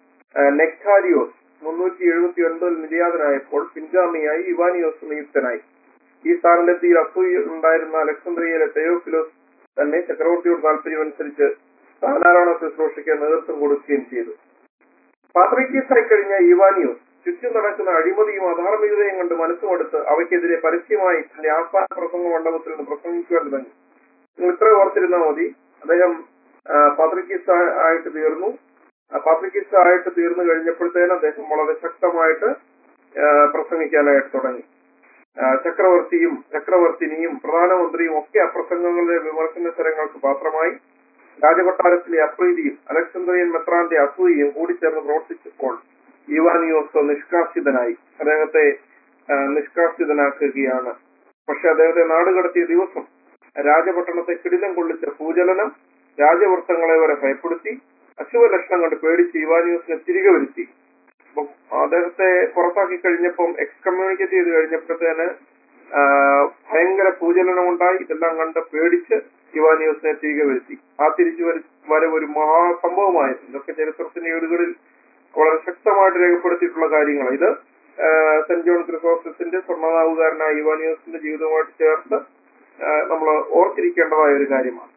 നെക്ടാരിയോസ് മുന്നൂറ്റി എഴുപത്തി ഒൻപതിൽ നിര്യാതനായപ്പോൾ പിൻഗാമിയായി ഇവാനിയോസ് നിയുക്തനായി ഈ സ്ഥാനലബ്ധിയിൽ അസൂയ ഉണ്ടായിരുന്ന അലക്സാന്ദ്രിയയിലെ തെയോഫിലോസ് തന്നെ ചക്രവർത്തിയുടെ താല്പര്യമനുസരിച്ച് സ്ഥാനാരോഹണ ശുശ്രൂഷയ്ക്ക് നേതൃത്വം കൊടുക്കുകയും ചെയ്തു പാത്രിക്കീസായി കഴിഞ്ഞ ഇവാനിയോസ് ചുറ്റും നടക്കുന്ന അഴിമതിയും അധാർമികതയും കണ്ട് മനസ്സുമടുത്ത് അവയ്ക്കെതിരെ പരസ്യമായി തന്റെ ആസ്ഥാന പ്രസംഗ മണ്ഡപത്തിൽ നിന്ന് പ്രസംഗിക്കുവാൻ തുടങ്ങി നിങ്ങൾ ഇത്ര ഓർത്തിരുന്നാൽ മതി അദ്ദേഹം പാത്രിക്കീസ് ആയിട്ട് തീർന്നു പാത്രിക്കീസ് ആയിട്ട് തീർന്നു കഴിഞ്ഞപ്പോഴത്തേനും അദ്ദേഹം വളരെ ശക്തമായിട്ട് ആ, പ്രസംഗിക്കാനായിട്ട് തുടങ്ങി ആ, ചക്രവർത്തിയും ചക്രവർത്തിനിയും പ്രധാനമന്ത്രിയും ഒക്കെ ആ പ്രസംഗങ്ങളുടെ വിമർശന സ്വരങ്ങൾക്ക് പാത്രമായി രാജകൊട്ടാരത്തിലെ അപ്രീതിയും അലക്സാന്ദ്രിയൻ മെത്രാന്റെ അസൂയയും കൂടിച്ചേർന്ന് പ്രവർത്തിച്ചപ്പോൾ ഇവാനിയോസ് നിഷ്കാസിതനായി അദ്ദേഹത്തെ ആ, നിഷ്കാസിതനാക്കുകയാണ് പക്ഷെ അദ്ദേഹത്തെ നാടുകടത്തിയ ദിവസം രാജപട്ടണത്തെ കിടിലം കൊള്ളിച്ച ഭൂചലനം രാജവൃത്തങ്ങളെ വരെ ഭയപ്പെടുത്തി അശുഭ ലക്ഷണം കണ്ട് പേടിച്ച് ഇവാനിയോസിനെ തിരികെ വരുത്തി അപ്പം അദ്ദേഹത്തെ പുറത്താക്കി കഴിഞ്ഞപ്പം എക്സ്കമ്മ്യൂണിക്കേറ്റ് ചെയ്ത് കഴിഞ്ഞപ്പോഴത്തേന് ആ, ഭയങ്കര ഭൂചലനം ഉണ്ടായി ഇതെല്ലാം കണ്ട് പേടിച്ച് ഇവാനിയോസിനെ തിരികെ വരുത്തി ആ തിരിച്ചു വര- വരവ് ഒരു മഹാസംഭവമായിരുന്നു ഇതൊക്കെ ചരിത്രത്തിന്റെ ഏടുകളിൽ വളരെ ശക്തമായിട്ട് രേഖപ്പെടുത്തിയിട്ടുള്ള കാര്യങ്ങൾ ഇത് ആ, സെന്റ് ജോൺ ക്രിസോസ്റ്റത്തിന്റെ സ്വർണ്ണനാവുകാരനായ ഇവാനിയോസിന്റെ ജീവിതവുമായിട്ട് ചേർത്ത് നമ്മൾ ഓർത്തിരിക്കേണ്ടതായ ഒരു കാര്യമാണ്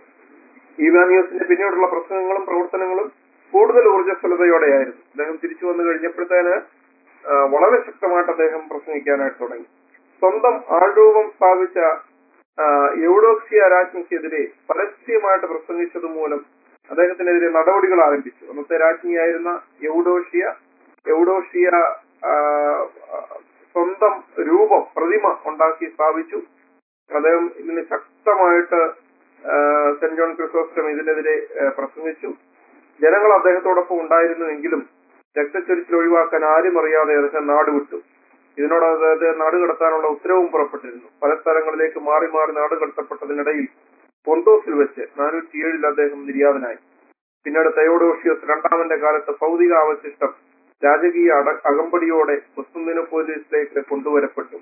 ഇവാനിയോസിന്റെ പിന്നീടുള്ള പ്രസംഗങ്ങളും പ്രവർത്തനങ്ങളും കൂടുതൽ ഊർജ്ജസ്വലതയോടെയായിരുന്നു അദ്ദേഹം തിരിച്ചു വന്നു കഴിഞ്ഞപ്പോഴത്തേന് ആ, വളരെ ശക്തമായിട്ട് അദ്ദേഹം പ്രസംഗിക്കാനായിട്ട് തുടങ്ങി സ്വന്തം ആൾരൂപം സ്ഥാപിച്ച ആ, യൗഡോക്സിയ രാജ്ഞിക്കെതിരെ പരസ്യമായിട്ട് പ്രസംഗിച്ചത് മൂലം അദ്ദേഹത്തിനെതിരെ നടപടികൾ ആരംഭിച്ചു അന്നത്തെ രാജ്ഞിയായിരുന്ന യൗഡോഷിയ യൗഡോഷിയ ആ, ആ, സ്വന്തം രൂപം പ്രതിമ ഉണ്ടാക്കി സ്ഥാപിച്ചു അദ്ദേഹം ഇതിന് ശക്തമായിട്ട് ആ, സെന്റ് ജോൺ ക്രിസോസ്റ്റം ഇതിനെതിരെ ആ, പ്രസംഗിച്ചു ജനങ്ങൾ അദ്ദേഹത്തോടൊപ്പം ഉണ്ടായിരുന്നുവെങ്കിലും രക്തച്ചൊരിച്ചിൽ ഒഴിവാക്കാൻ ആരും അറിയാതെ അദ്ദേഹം നാട് വിട്ടു ഇതിനോട് അതായത് നാട് കടത്താനുള്ള ഉത്തരവും പുറപ്പെട്ടിരുന്നു പല സ്ഥലങ്ങളിലേക്ക് മാറി മാറി നാട് കടത്തപ്പെട്ടതിനിടയിൽ പൊന്തോസിൽ വെച്ച് നാനൂറ്റി ഏഴിൽ അദ്ദേഹം നിര്യാതനായി പിന്നീട് തയോഡോഷിയസ് രണ്ടാമന്റെ കാലത്ത് ഭൗതിക അവശിഷ്ടം രാജകീയ അട അകമ്പടിയോടെ പോലീസിലേക്ക് കൊണ്ടുവരപ്പെട്ടു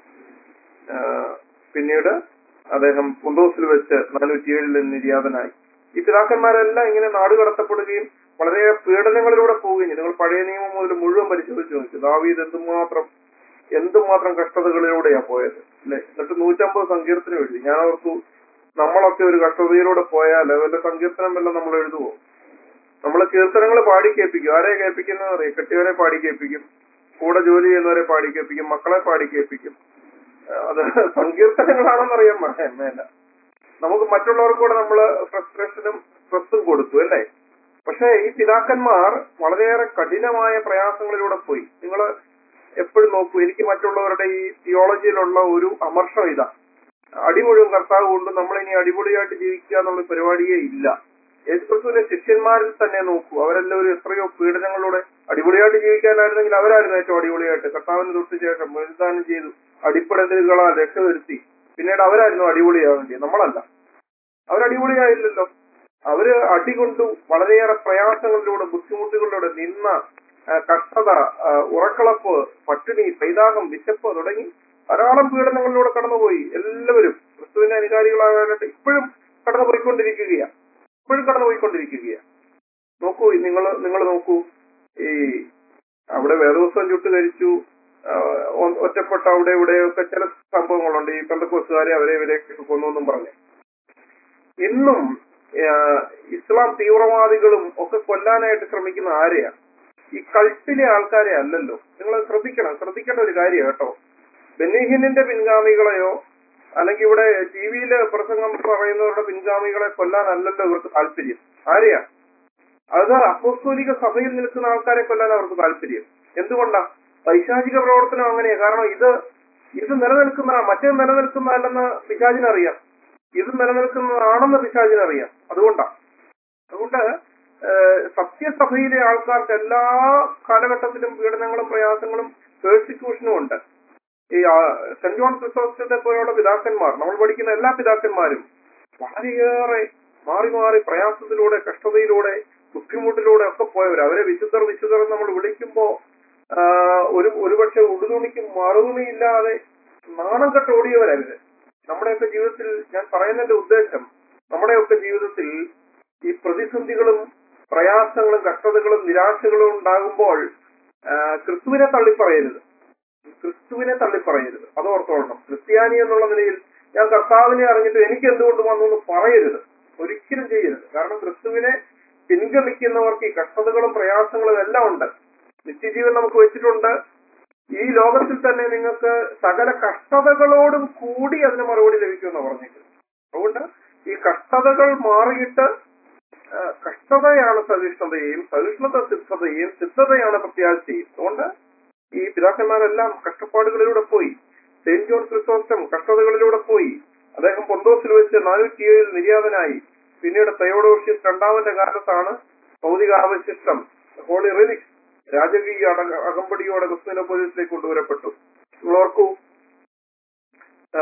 ആ, പിന്നീട് അദ്ദേഹം പുന്തോസിൽ വെച്ച് നാനൂറ്റി ഏഴിൽ നിര്യാതനായി ഈ പിതാക്കന്മാരെല്ലാം ഇങ്ങനെ നാട് കടത്തപ്പെടുകയും വളരെ പീഡനങ്ങളിലൂടെ പോവുകയും ചെയ്തു. നിങ്ങൾ പഴയ നിയമം മുതൽ മുഴുവൻ പരിശോധിച്ച് നോക്കി ദാവീദ് എന്തുമാത്രം എന്തുമാത്രം കഷ്ടതകളിലൂടെയാ പോയത് അല്ലെ എന്നിട്ട് നൂറ്റമ്പത് സങ്കീർത്തനം എഴുതി ഞാൻ ഓർത്തു നമ്മളൊക്കെ ഒരു കഷ്ടതയിലൂടെ പോയാൽ വല്ല സങ്കീർത്തനം വല്ല നമ്മൾ എഴുതുവോ നമ്മൾ കീർത്തനങ്ങൾ പാടി കേൾപ്പിക്കും ആരെ കേൾപ്പിക്കുന്നത് അറിയാം കെട്ടിയവരെ പാടി കേൾപ്പിക്കും കൂടെ ജോലി ചെയ്യുന്നവരെ പാടി കേൾപ്പിക്കും മക്കളെ പാടി കേൾപ്പിക്കും അത് സങ്കീർത്തനങ്ങളാണെന്നറിയാൻ പറയാൻ മേല നമുക്ക് മറ്റുള്ളവർക്ക് കൂടെ നമ്മൾ ഫ്രസ്ട്രേഷനും സ്ട്രെസ്സും കൊടുത്തു അല്ലേ പക്ഷെ ഈ പിതാക്കന്മാർ വളരെയേറെ കഠിനമായ പ്രയാസങ്ങളിലൂടെ പോയി നിങ്ങൾ എപ്പോഴും നോക്കൂ എനിക്ക് മറ്റുള്ളവരുടെ ഈ തിയോളജിയിലുള്ള ഒരു അമർഷം ഇതാ അടി മുഴുവൻ കർത്താവ് കൊണ്ട് നമ്മൾ ഇനി അടിപൊളിയായിട്ട് ജീവിക്കുക എന്നുള്ള പരിപാടിയേ ഇല്ല യേശുക്രിസ്തുവിന്റെ ശിഷ്യന്മാരിൽ തന്നെ നോക്കൂ അവരെല്ലാവരും എത്രയോ പീഡനങ്ങളിലൂടെ അടിപൊളിയായിട്ട് ജീവിക്കാനായിരുന്നെങ്കിൽ അവരായിരുന്നു ഏറ്റവും അടിപൊളിയായിട്ട് കർത്താവിന് തൊട്ട് ശേഷം ബലിദാനം ചെയ്തു അടിപ്പടലുകളാൽ രക്ഷവരുത്തി പിന്നീട് അവരായിരുന്നു അടിപൊളിയാവേണ്ടത് നമ്മളല്ല അവരടിപൊളിയായില്ലല്ലോ അവര് അടികൊണ്ടു വളരെയേറെ പ്രയാസങ്ങളിലൂടെ ബുദ്ധിമുട്ടുകളിലൂടെ നിന്ന ആ, കഷ്ടത ആ, ഉറക്കളപ്പ് പട്ടിണി പൈതാഹം വിശപ്പ് തുടങ്ങി ധാരാളം പീഡനങ്ങളിലൂടെ കടന്നുപോയി എല്ലാവരും ക്രിസ്തുവിന്റെ അനുകാരികളാകാനായിട്ട് ഇപ്പോഴും കടന്നുപോയിക്കൊണ്ടിരിക്കുകയാണ് ഇപ്പോഴും കടന്നുപോയിക്കൊണ്ടിരിക്കുകയാണ് നോക്കൂ നിങ്ങൾ നിങ്ങൾ നോക്കൂ ഈ അവിടെ വേദവസ്വം ചുട്ട് ധരിച്ചു ആ, ഒ- ഒറ്റപ്പെട്ട അവിടെ ഇവിടെയൊക്കെ ചില സംഭവങ്ങളുണ്ട് ഈ പെന്തക്കോസുകാരെ അവരെ ഇവരെയൊക്കെ കൊന്നു എന്നും പറഞ്ഞു ഇന്നും ആ, ഇസ്ലാം തീവ്രവാദികളും ഒക്കെ കൊല്ലാനായിട്ട് ശ്രമിക്കുന്ന ആരെയാ ഈ കൾട്ടിലെ ആൾക്കാരെ അല്ലല്ലോ നിങ്ങൾ ശ്രദ്ധിക്കണം ശ്രദ്ധിക്കേണ്ട ഒരു കാര്യം കേട്ടോ ബെന്നിഹിനിന്റെ പിൻഗാമികളെയോ അല്ലെങ്കിൽ ഇവിടെ ടി വിയില് പ്രസംഗം പറയുന്നവരുടെ പിൻഗാമികളെ കൊല്ലാനല്ലല്ലോ ഇവർക്ക് താല്പര്യം ആരെയാ അത് അപ്പോസ്തോലിക സഭയിൽ നിൽക്കുന്ന ആൾക്കാരെ കൊല്ലാൻ അവർക്ക് താല്പര്യം എന്തുകൊണ്ടാ പൈശാചിക പ്രവർത്തനം അങ്ങനെയാ കാരണം ഇത് ഇത് നിലനിൽക്കുന്ന മറ്റേ നിലനിൽക്കുന്നതല്ലെന്ന് പിശാചിനറിയാം ഇത് നിലനിൽക്കുന്നതാണെന്ന് പിശാചിനറിയാം അതുകൊണ്ടാ അതുകൊണ്ട് ഏഹ്, സത്യസഭയിലെ ആൾക്കാർക്ക് എല്ലാ കാലഘട്ടത്തിലും പീഡനങ്ങളും പ്രയാസങ്ങളും പേഴ്സിക്യൂഷനും ഉണ്ട് ഈ ആ, സെന്റ് ജോൺ ക്രിസോസ്റ്റത്തെ പോലെയുള്ള പിതാക്കന്മാർ നമ്മൾ പഠിക്കുന്ന എല്ലാ പിതാക്കന്മാരും വളരെയേറെ മാറി മാറി പ്രയാസത്തിലൂടെ കഷ്ടതയിലൂടെ ബുദ്ധിമുട്ടിലൂടെ ഒക്കെ പോയവർ അവരെ വിശുദ്ധർ വിശുദ്ധർ എന്ന് നമ്മൾ വിളിക്കുമ്പോ ആ, ഒരു ഒരുപക്ഷെ ഉടുതുണിക്ക് മറുതുണിയില്ലാതെ നാണം കെട്ട് ഓടിയവരവര് നമ്മുടെയൊക്കെ ജീവിതത്തിൽ ഞാൻ പറയുന്നതിന്റെ ഉദ്ദേശം നമ്മുടെയൊക്കെ ജീവിതത്തിൽ ഈ പ്രതിസന്ധികളും പ്രയാസങ്ങളും കഷ്ടതകളും നിരാശകളും ഉണ്ടാകുമ്പോൾ ആ, ക്രിസ്തുവിനെ തള്ളിപ്പറയരുത് ക്രിസ്തുവിനെ തള്ളിപ്പറയരുത് അത് ഓർത്തോളണം ക്രിസ്ത്യാനി എന്നുള്ള നിലയിൽ ഞാൻ കർത്താവിനെ അറിഞ്ഞിട്ട് എനിക്ക് എന്തുകൊണ്ട് വന്നു എന്ന് പറയരുത് ഒരിക്കലും ചെയ്യരുത് കാരണം ക്രിസ്തുവിനെ പിൻഗമിക്കുന്നവർക്ക് ഈ കഷ്ടതകളും പ്രയാസങ്ങളും എല്ലാം ഉണ്ട് നിത്യജീവൻ നമുക്ക് വെച്ചിട്ടുണ്ട് ഈ ലോകത്തിൽ തന്നെ നിങ്ങൾക്ക് സകല കഷ്ടതകളോടും കൂടി അതിന് മറുപടി ലഭിക്കുമെന്ന് പറഞ്ഞിട്ടുണ്ട് അതുകൊണ്ട് ഈ കഷ്ടതകൾ മാറിയിട്ട് ആ, കഷ്ടതയാണ് സഹിഷ്ണുതയും സഹിഷ്ണുത സിദ്ധതയും സിദ്ധതയാണ് പ്രത്യാശയും അതുകൊണ്ട് ഈ പിതാക്കന്മാരെല്ലാം കഷ്ടപ്പാടുകളിലൂടെ പോയി സെയിന്റ് ജോൺ ക്രിസോസ്റ്റം കഷ്ടതകളിലൂടെ പോയി അദ്ദേഹം പൊന്തോസിൽ വെച്ച് നാനൂറ്റി ഏഴിൽ നിര്യാതനായി പിന്നീട് തയോഡോഷ്യസ് രണ്ടാമന്റെ കാലത്താണ് ഭൗതികാവശിഷ്ടം ഹോളി റിലിക്സ് രാജകീയ അട- അകമ്പടിയോടെ ക്രിസ്തുവിനോപോലിസിലേക്ക് കൊണ്ടുവരപ്പെട്ടു നിങ്ങൾ ഓർക്കൂ ആ,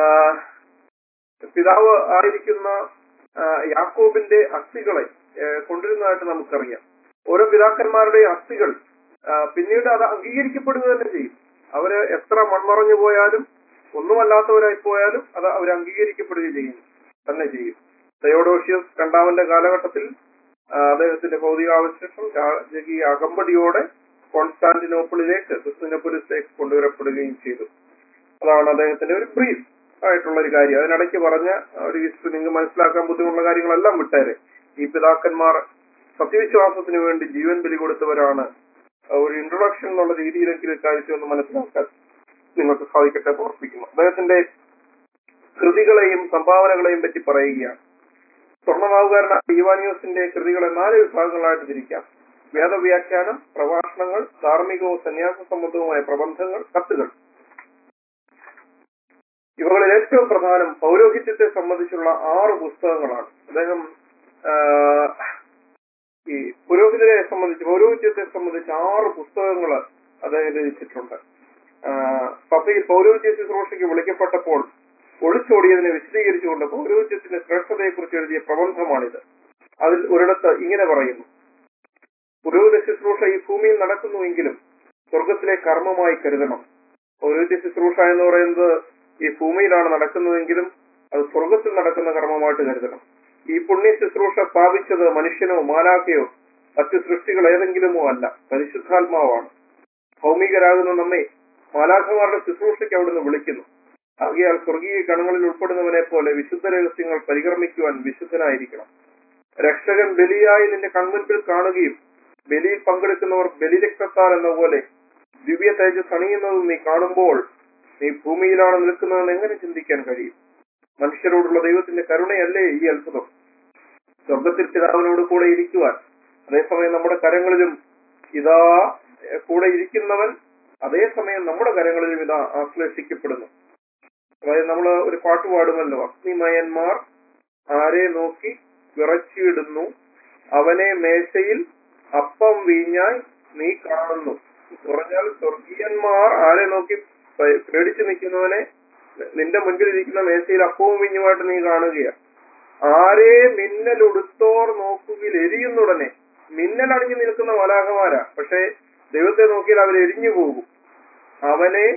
പിതാവ് ആയിരിക്കുന്ന ആ, യാക്കോബിന്റെ അസ്ഥികളെ ഏ, കൊണ്ടിരുന്നതായിട്ട് നമുക്കറിയാം ഓരോ പിതാക്കന്മാരുടെയും അസ്ഥികൾ ആ, പിന്നീട് അത് അംഗീകരിക്കപ്പെടുക തന്നെ ചെയ്യും അവര് എത്ര മൺമറഞ്ഞു പോയാലും ഒന്നുമല്ലാത്തവരായി പോയാലും അത് അവർ അംഗീകരിക്കപ്പെടുകയും ചെയ്യും തന്നെ ചെയ്യും തയോഡോഷ്യസ് രണ്ടാമന്റെ കാലഘട്ടത്തിൽ ആ, അദ്ദേഹത്തിന്റെ ഭൗതികാവശേഷം രാജകീയ അകമ്പടിയോടെ കോൺസ്റ്റാന്റിനോപ്പിളിലേക്ക് ക്രിസ്തുനോപ്പൊലിസിലേക്ക് കൊണ്ടുവരപ്പെടുകയും ചെയ്തു അതാണ് അദ്ദേഹത്തിന്റെ ഒരു ബ്രീഫ് ആയിട്ടുള്ള ഒരു കാര്യം അതിനിടയ്ക്ക് പറഞ്ഞ ഒരു ഹിസ്റ്ററി നിങ്ങൾക്ക് മനസ്സിലാക്കാൻ ബുദ്ധിമുട്ടുള്ള കാര്യങ്ങളെല്ലാം വിട്ടേരെ ഈ പിതാക്കന്മാർ സത്യവിശ്വാസത്തിന് വേണ്ടി ജീവൻ ബലി കൊടുത്തവരാണ് ഒരു ഇൻട്രൊഡക്ഷൻ എന്നുള്ള രീതിയിലെങ്കിലും ഇക്കാര്യത്തെ ഒന്ന് മനസ്സിലാക്കാൻ നിങ്ങൾക്ക് സാധിക്കട്ടെ എന്ന് ഓർപ്പിക്കുന്നു അദ്ദേഹത്തിന്റെ കൃതികളെയും സംഭാവനകളെയും പറ്റി പറയുകയാണ് സ്വർണ്ണനാവുകാരനായ ഇവാനിയോസിന്റെ കൃതികളെ നാല് വിഭാഗങ്ങളായിട്ട് തിരിക്കാം വേദവ്യാഖ്യാനം പ്രഭാഷണങ്ങൾ ധാർമ്മികവും സന്യാസ സംബന്ധവുമായ പ്രബന്ധങ്ങൾ കത്തുകൾ ഇവകളിൽ ഏറ്റവും പ്രധാനം പൗരോഹിത്യത്തെ സംബന്ധിച്ചുള്ള ആറ് പുസ്തകങ്ങളാണ് അദ്ദേഹം ആ, ഈ പുരോഹിതരെ സംബന്ധിച്ച് പൗരോഹിത്യത്തെ സംബന്ധിച്ച് ആറ് പുസ്തകങ്ങൾ അദ്ദേഹം രചിച്ചിട്ടുണ്ട് ആ, സഭയിൽ പൗരോഹിത്യ ശുശ്രൂഷയ്ക്ക് വിളിക്കപ്പെട്ടപ്പോൾ ഒളിച്ചോടിയതിനെ വിശദീകരിച്ചുകൊണ്ട് പൗരോഹിത്യത്തിന്റെ ശ്രേഷ്ഠതയെക്കുറിച്ച് എഴുതിയ പ്രബന്ധമാണിത് അതിൽ ഒരിടത്ത് ഇങ്ങനെ പറയുന്നു പുരോഹിത ശുശ്രൂഷ ഈ ഭൂമിയിൽ നടക്കുന്നുവെങ്കിലും സ്വർഗത്തിലെ കർമ്മമായി കരുതണം പൗരോഹിത്യ ശുശ്രൂഷ എന്ന് പറയുന്നത് ഈ ഭൂമിയിലാണ് നടക്കുന്നതെങ്കിലും അത് സ്വർഗത്തിൽ നടക്കുന്ന കർമ്മമായിട്ട് കരുതണം ഈ പുണ്യ ശുശ്രൂഷ സ്ഥാപിച്ചത് മനുഷ്യനോ മാലാഖയോ മറ്റു സൃഷ്ടികൾ ഏതെങ്കിലുമോ അല്ല പരിശുദ്ധാത്മാവാണ് ഭൗമികരാകുന്ന നമ്മെ മാലാഖമാരുടെ ശുശ്രൂഷയ്ക്ക് അവിടുന്ന് വിളിക്കുന്നു ആകയാൽ സ്വർഗീയ ഗണങ്ങളിൽ ഉൾപ്പെടുന്നവനെ പോലെ വിശുദ്ധ രഹസ്യങ്ങൾ പരികർമ്മിക്കുവാൻ വിശുദ്ധനായിരിക്കണം രക്ഷകൻ ബലിയായി നിന്റെ കൺമുൻപിൽ കാണുകയും ബലിയിൽ പങ്കെടുക്കുന്നവർ ബലിരക്തത്താൽ എന്ന പോലെ ദിവ്യ തേജസ് അണിയുന്നത് നീ കാണുമ്പോൾ നീ ഭൂമിയിലാണ് നിൽക്കുന്നതെന്ന് എങ്ങനെ ചിന്തിക്കാൻ കഴിയും മനുഷ്യരോടുള്ള ദൈവത്തിന്റെ കരുണയല്ലേ ഈ അത്ഭുതം സ്വർഗത്തിൽ പിതാവിനോട് കൂടെ ഇരിക്കുവാൻ അതേസമയം നമ്മുടെ കരങ്ങളിലും ഇതാ എഹ്, കൂടെ ഇരിക്കുന്നവൻ അതേസമയം നമ്മുടെ കരങ്ങളിലും ഇതാ ആശ്ലേഷിക്കപ്പെടുന്നു അതായത് നമ്മൾ ഒരു പാട്ട് പാടുമല്ലോ അഗ്നിമയന്മാർ ആരെ നോക്കി വിറച്ചിടുന്നു അവനെ മേശയിൽ അപ്പം വീഞ്ഞായി നീ കാണുന്നു പറഞ്ഞാൽ സ്വർഗീയന്മാർ ആരെ നോക്കി പ- പേടിച്ചു നിൽക്കുന്നവനെ നിന്റെ മുൻപിൽ ഇരിക്കുന്ന മേശയിൽ അപ്പവും വീഞ്ഞുമായിട്ട് നീ കാണുകയാണ് ആരെ മിന്നൽ ഉടുത്തോർ നോക്കുകിൽ എരിയുന്നുടനെ മിന്നൽ അണിഞ്ഞു നിൽക്കുന്ന വലാഹമാരാ പക്ഷെ ദൈവത്തെ നോക്കിയാൽ അവർ എരിഞ്ഞു പോകും അവനെ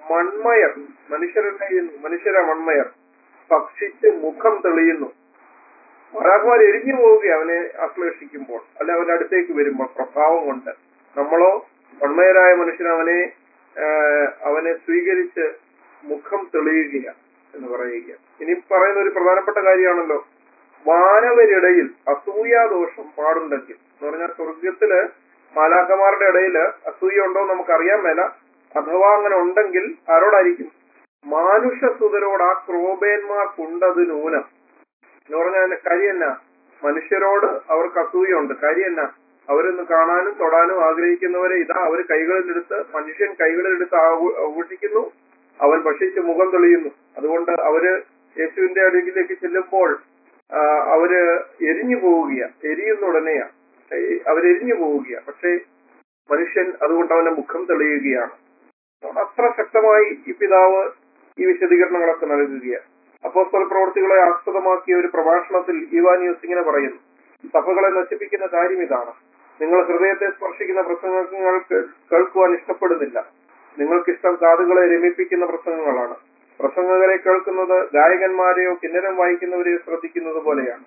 മൺമയർ മനുഷ്യരുടെ മനുഷ്യരെ മൺമയർ ഭക്ഷിച്ച് മുഖം തെളിയുന്നു മാലാഖമാർ എരിഞ്ഞു പോവുക അവനെ ആശ്ലേഷിക്കുമ്പോൾ അല്ല അവന്റെ അടുത്തേക്ക് വരുമ്പോൾ പ്രഭാവം കൊണ്ട് നമ്മളോ മൺമയരായ മനുഷ്യൻ അവനെ ആഹ് അവനെ സ്വീകരിച്ച് മുഖം തെളിയുക എന്ന് പറയുക ഇനി പറയുന്ന ഒരു പ്രധാനപ്പെട്ട കാര്യമാണല്ലോ മാനവരിടയിൽ അസൂയാദോഷം പാടുണ്ടെങ്കിൽ എന്ന് പറഞ്ഞാൽ സ്വർഗത്തില് മാലാഖമാരുടെ ഇടയിൽ അസൂയ ഉണ്ടോ എന്ന് നമുക്കറിയാൻ മേല അഥവാ അങ്ങനെ ഉണ്ടെങ്കിൽ ആരോടായിരിക്കും മാനുഷസുതരോട് ആ ക്രോബേന്മാർക്കുണ്ടത് നൂനം എന്ന് പറഞ്ഞാൽ അതിന്റെ കാര്യം എന്നാ മനുഷ്യരോട് അവർക്ക് അസൂയുണ്ട് കാര്യം എന്നാ അവരൊന്ന് കാണാനും തൊടാനും ആഗ്രഹിക്കുന്നവരെ ഇതാ അവർ കൈകളിലെടുത്ത് മനുഷ്യൻ കൈകളിലെടുത്ത് ആഘോ- ആഘോഷിക്കുന്നു അവൻ ഭക്ഷിച്ച് മുഖം തെളിയുന്നു അതുകൊണ്ട് അവര് യേശുവിന്റെ അടുക്കിലേക്ക് ചെല്ലുമ്പോൾ ആ, അവര് എരിഞ്ഞു പോവുകയാ എരിയുന്ന ഉടനെയാ ഏ- അവരെരിഞ്ഞു പോവുകയാ പക്ഷേ മനുഷ്യൻ അതുകൊണ്ട് അവന്റെ മുഖം തെളിയുകയാണ് അതുകൊണ്ട് അത്ര ശക്തമായി ഈ പിതാവ് ഈ വിശദീകരണങ്ങളൊക്കെ നൽകുകയാണ് അപ്പോസ്തല പ്രവർത്തികളെ ആസ്പദമാക്കിയ ഒരു പ്രഭാഷണത്തിൽ ഇവാനിയൂസ് ഇങ്ങനെ പറയുന്നു സഭകളെ നശിപ്പിക്കുന്ന കാര്യം ഇതാണ് നിങ്ങൾ ഹൃദയത്തെ സ്പർശിക്കുന്ന പ്രസംഗങ്ങൾ കേ- കേൾക്കുവാൻ ഇഷ്ടപ്പെടുന്നില്ല നിങ്ങൾക്കിഷ്ടം കാതുകളെ രമിപ്പിക്കുന്ന പ്രസംഗങ്ങളാണ് പ്രസംഗകരെ കേൾക്കുന്നത് ഗായകന്മാരെയോ കിന്നരം വായിക്കുന്നവരെയോ ശ്രദ്ധിക്കുന്നത് പോലെയാണ്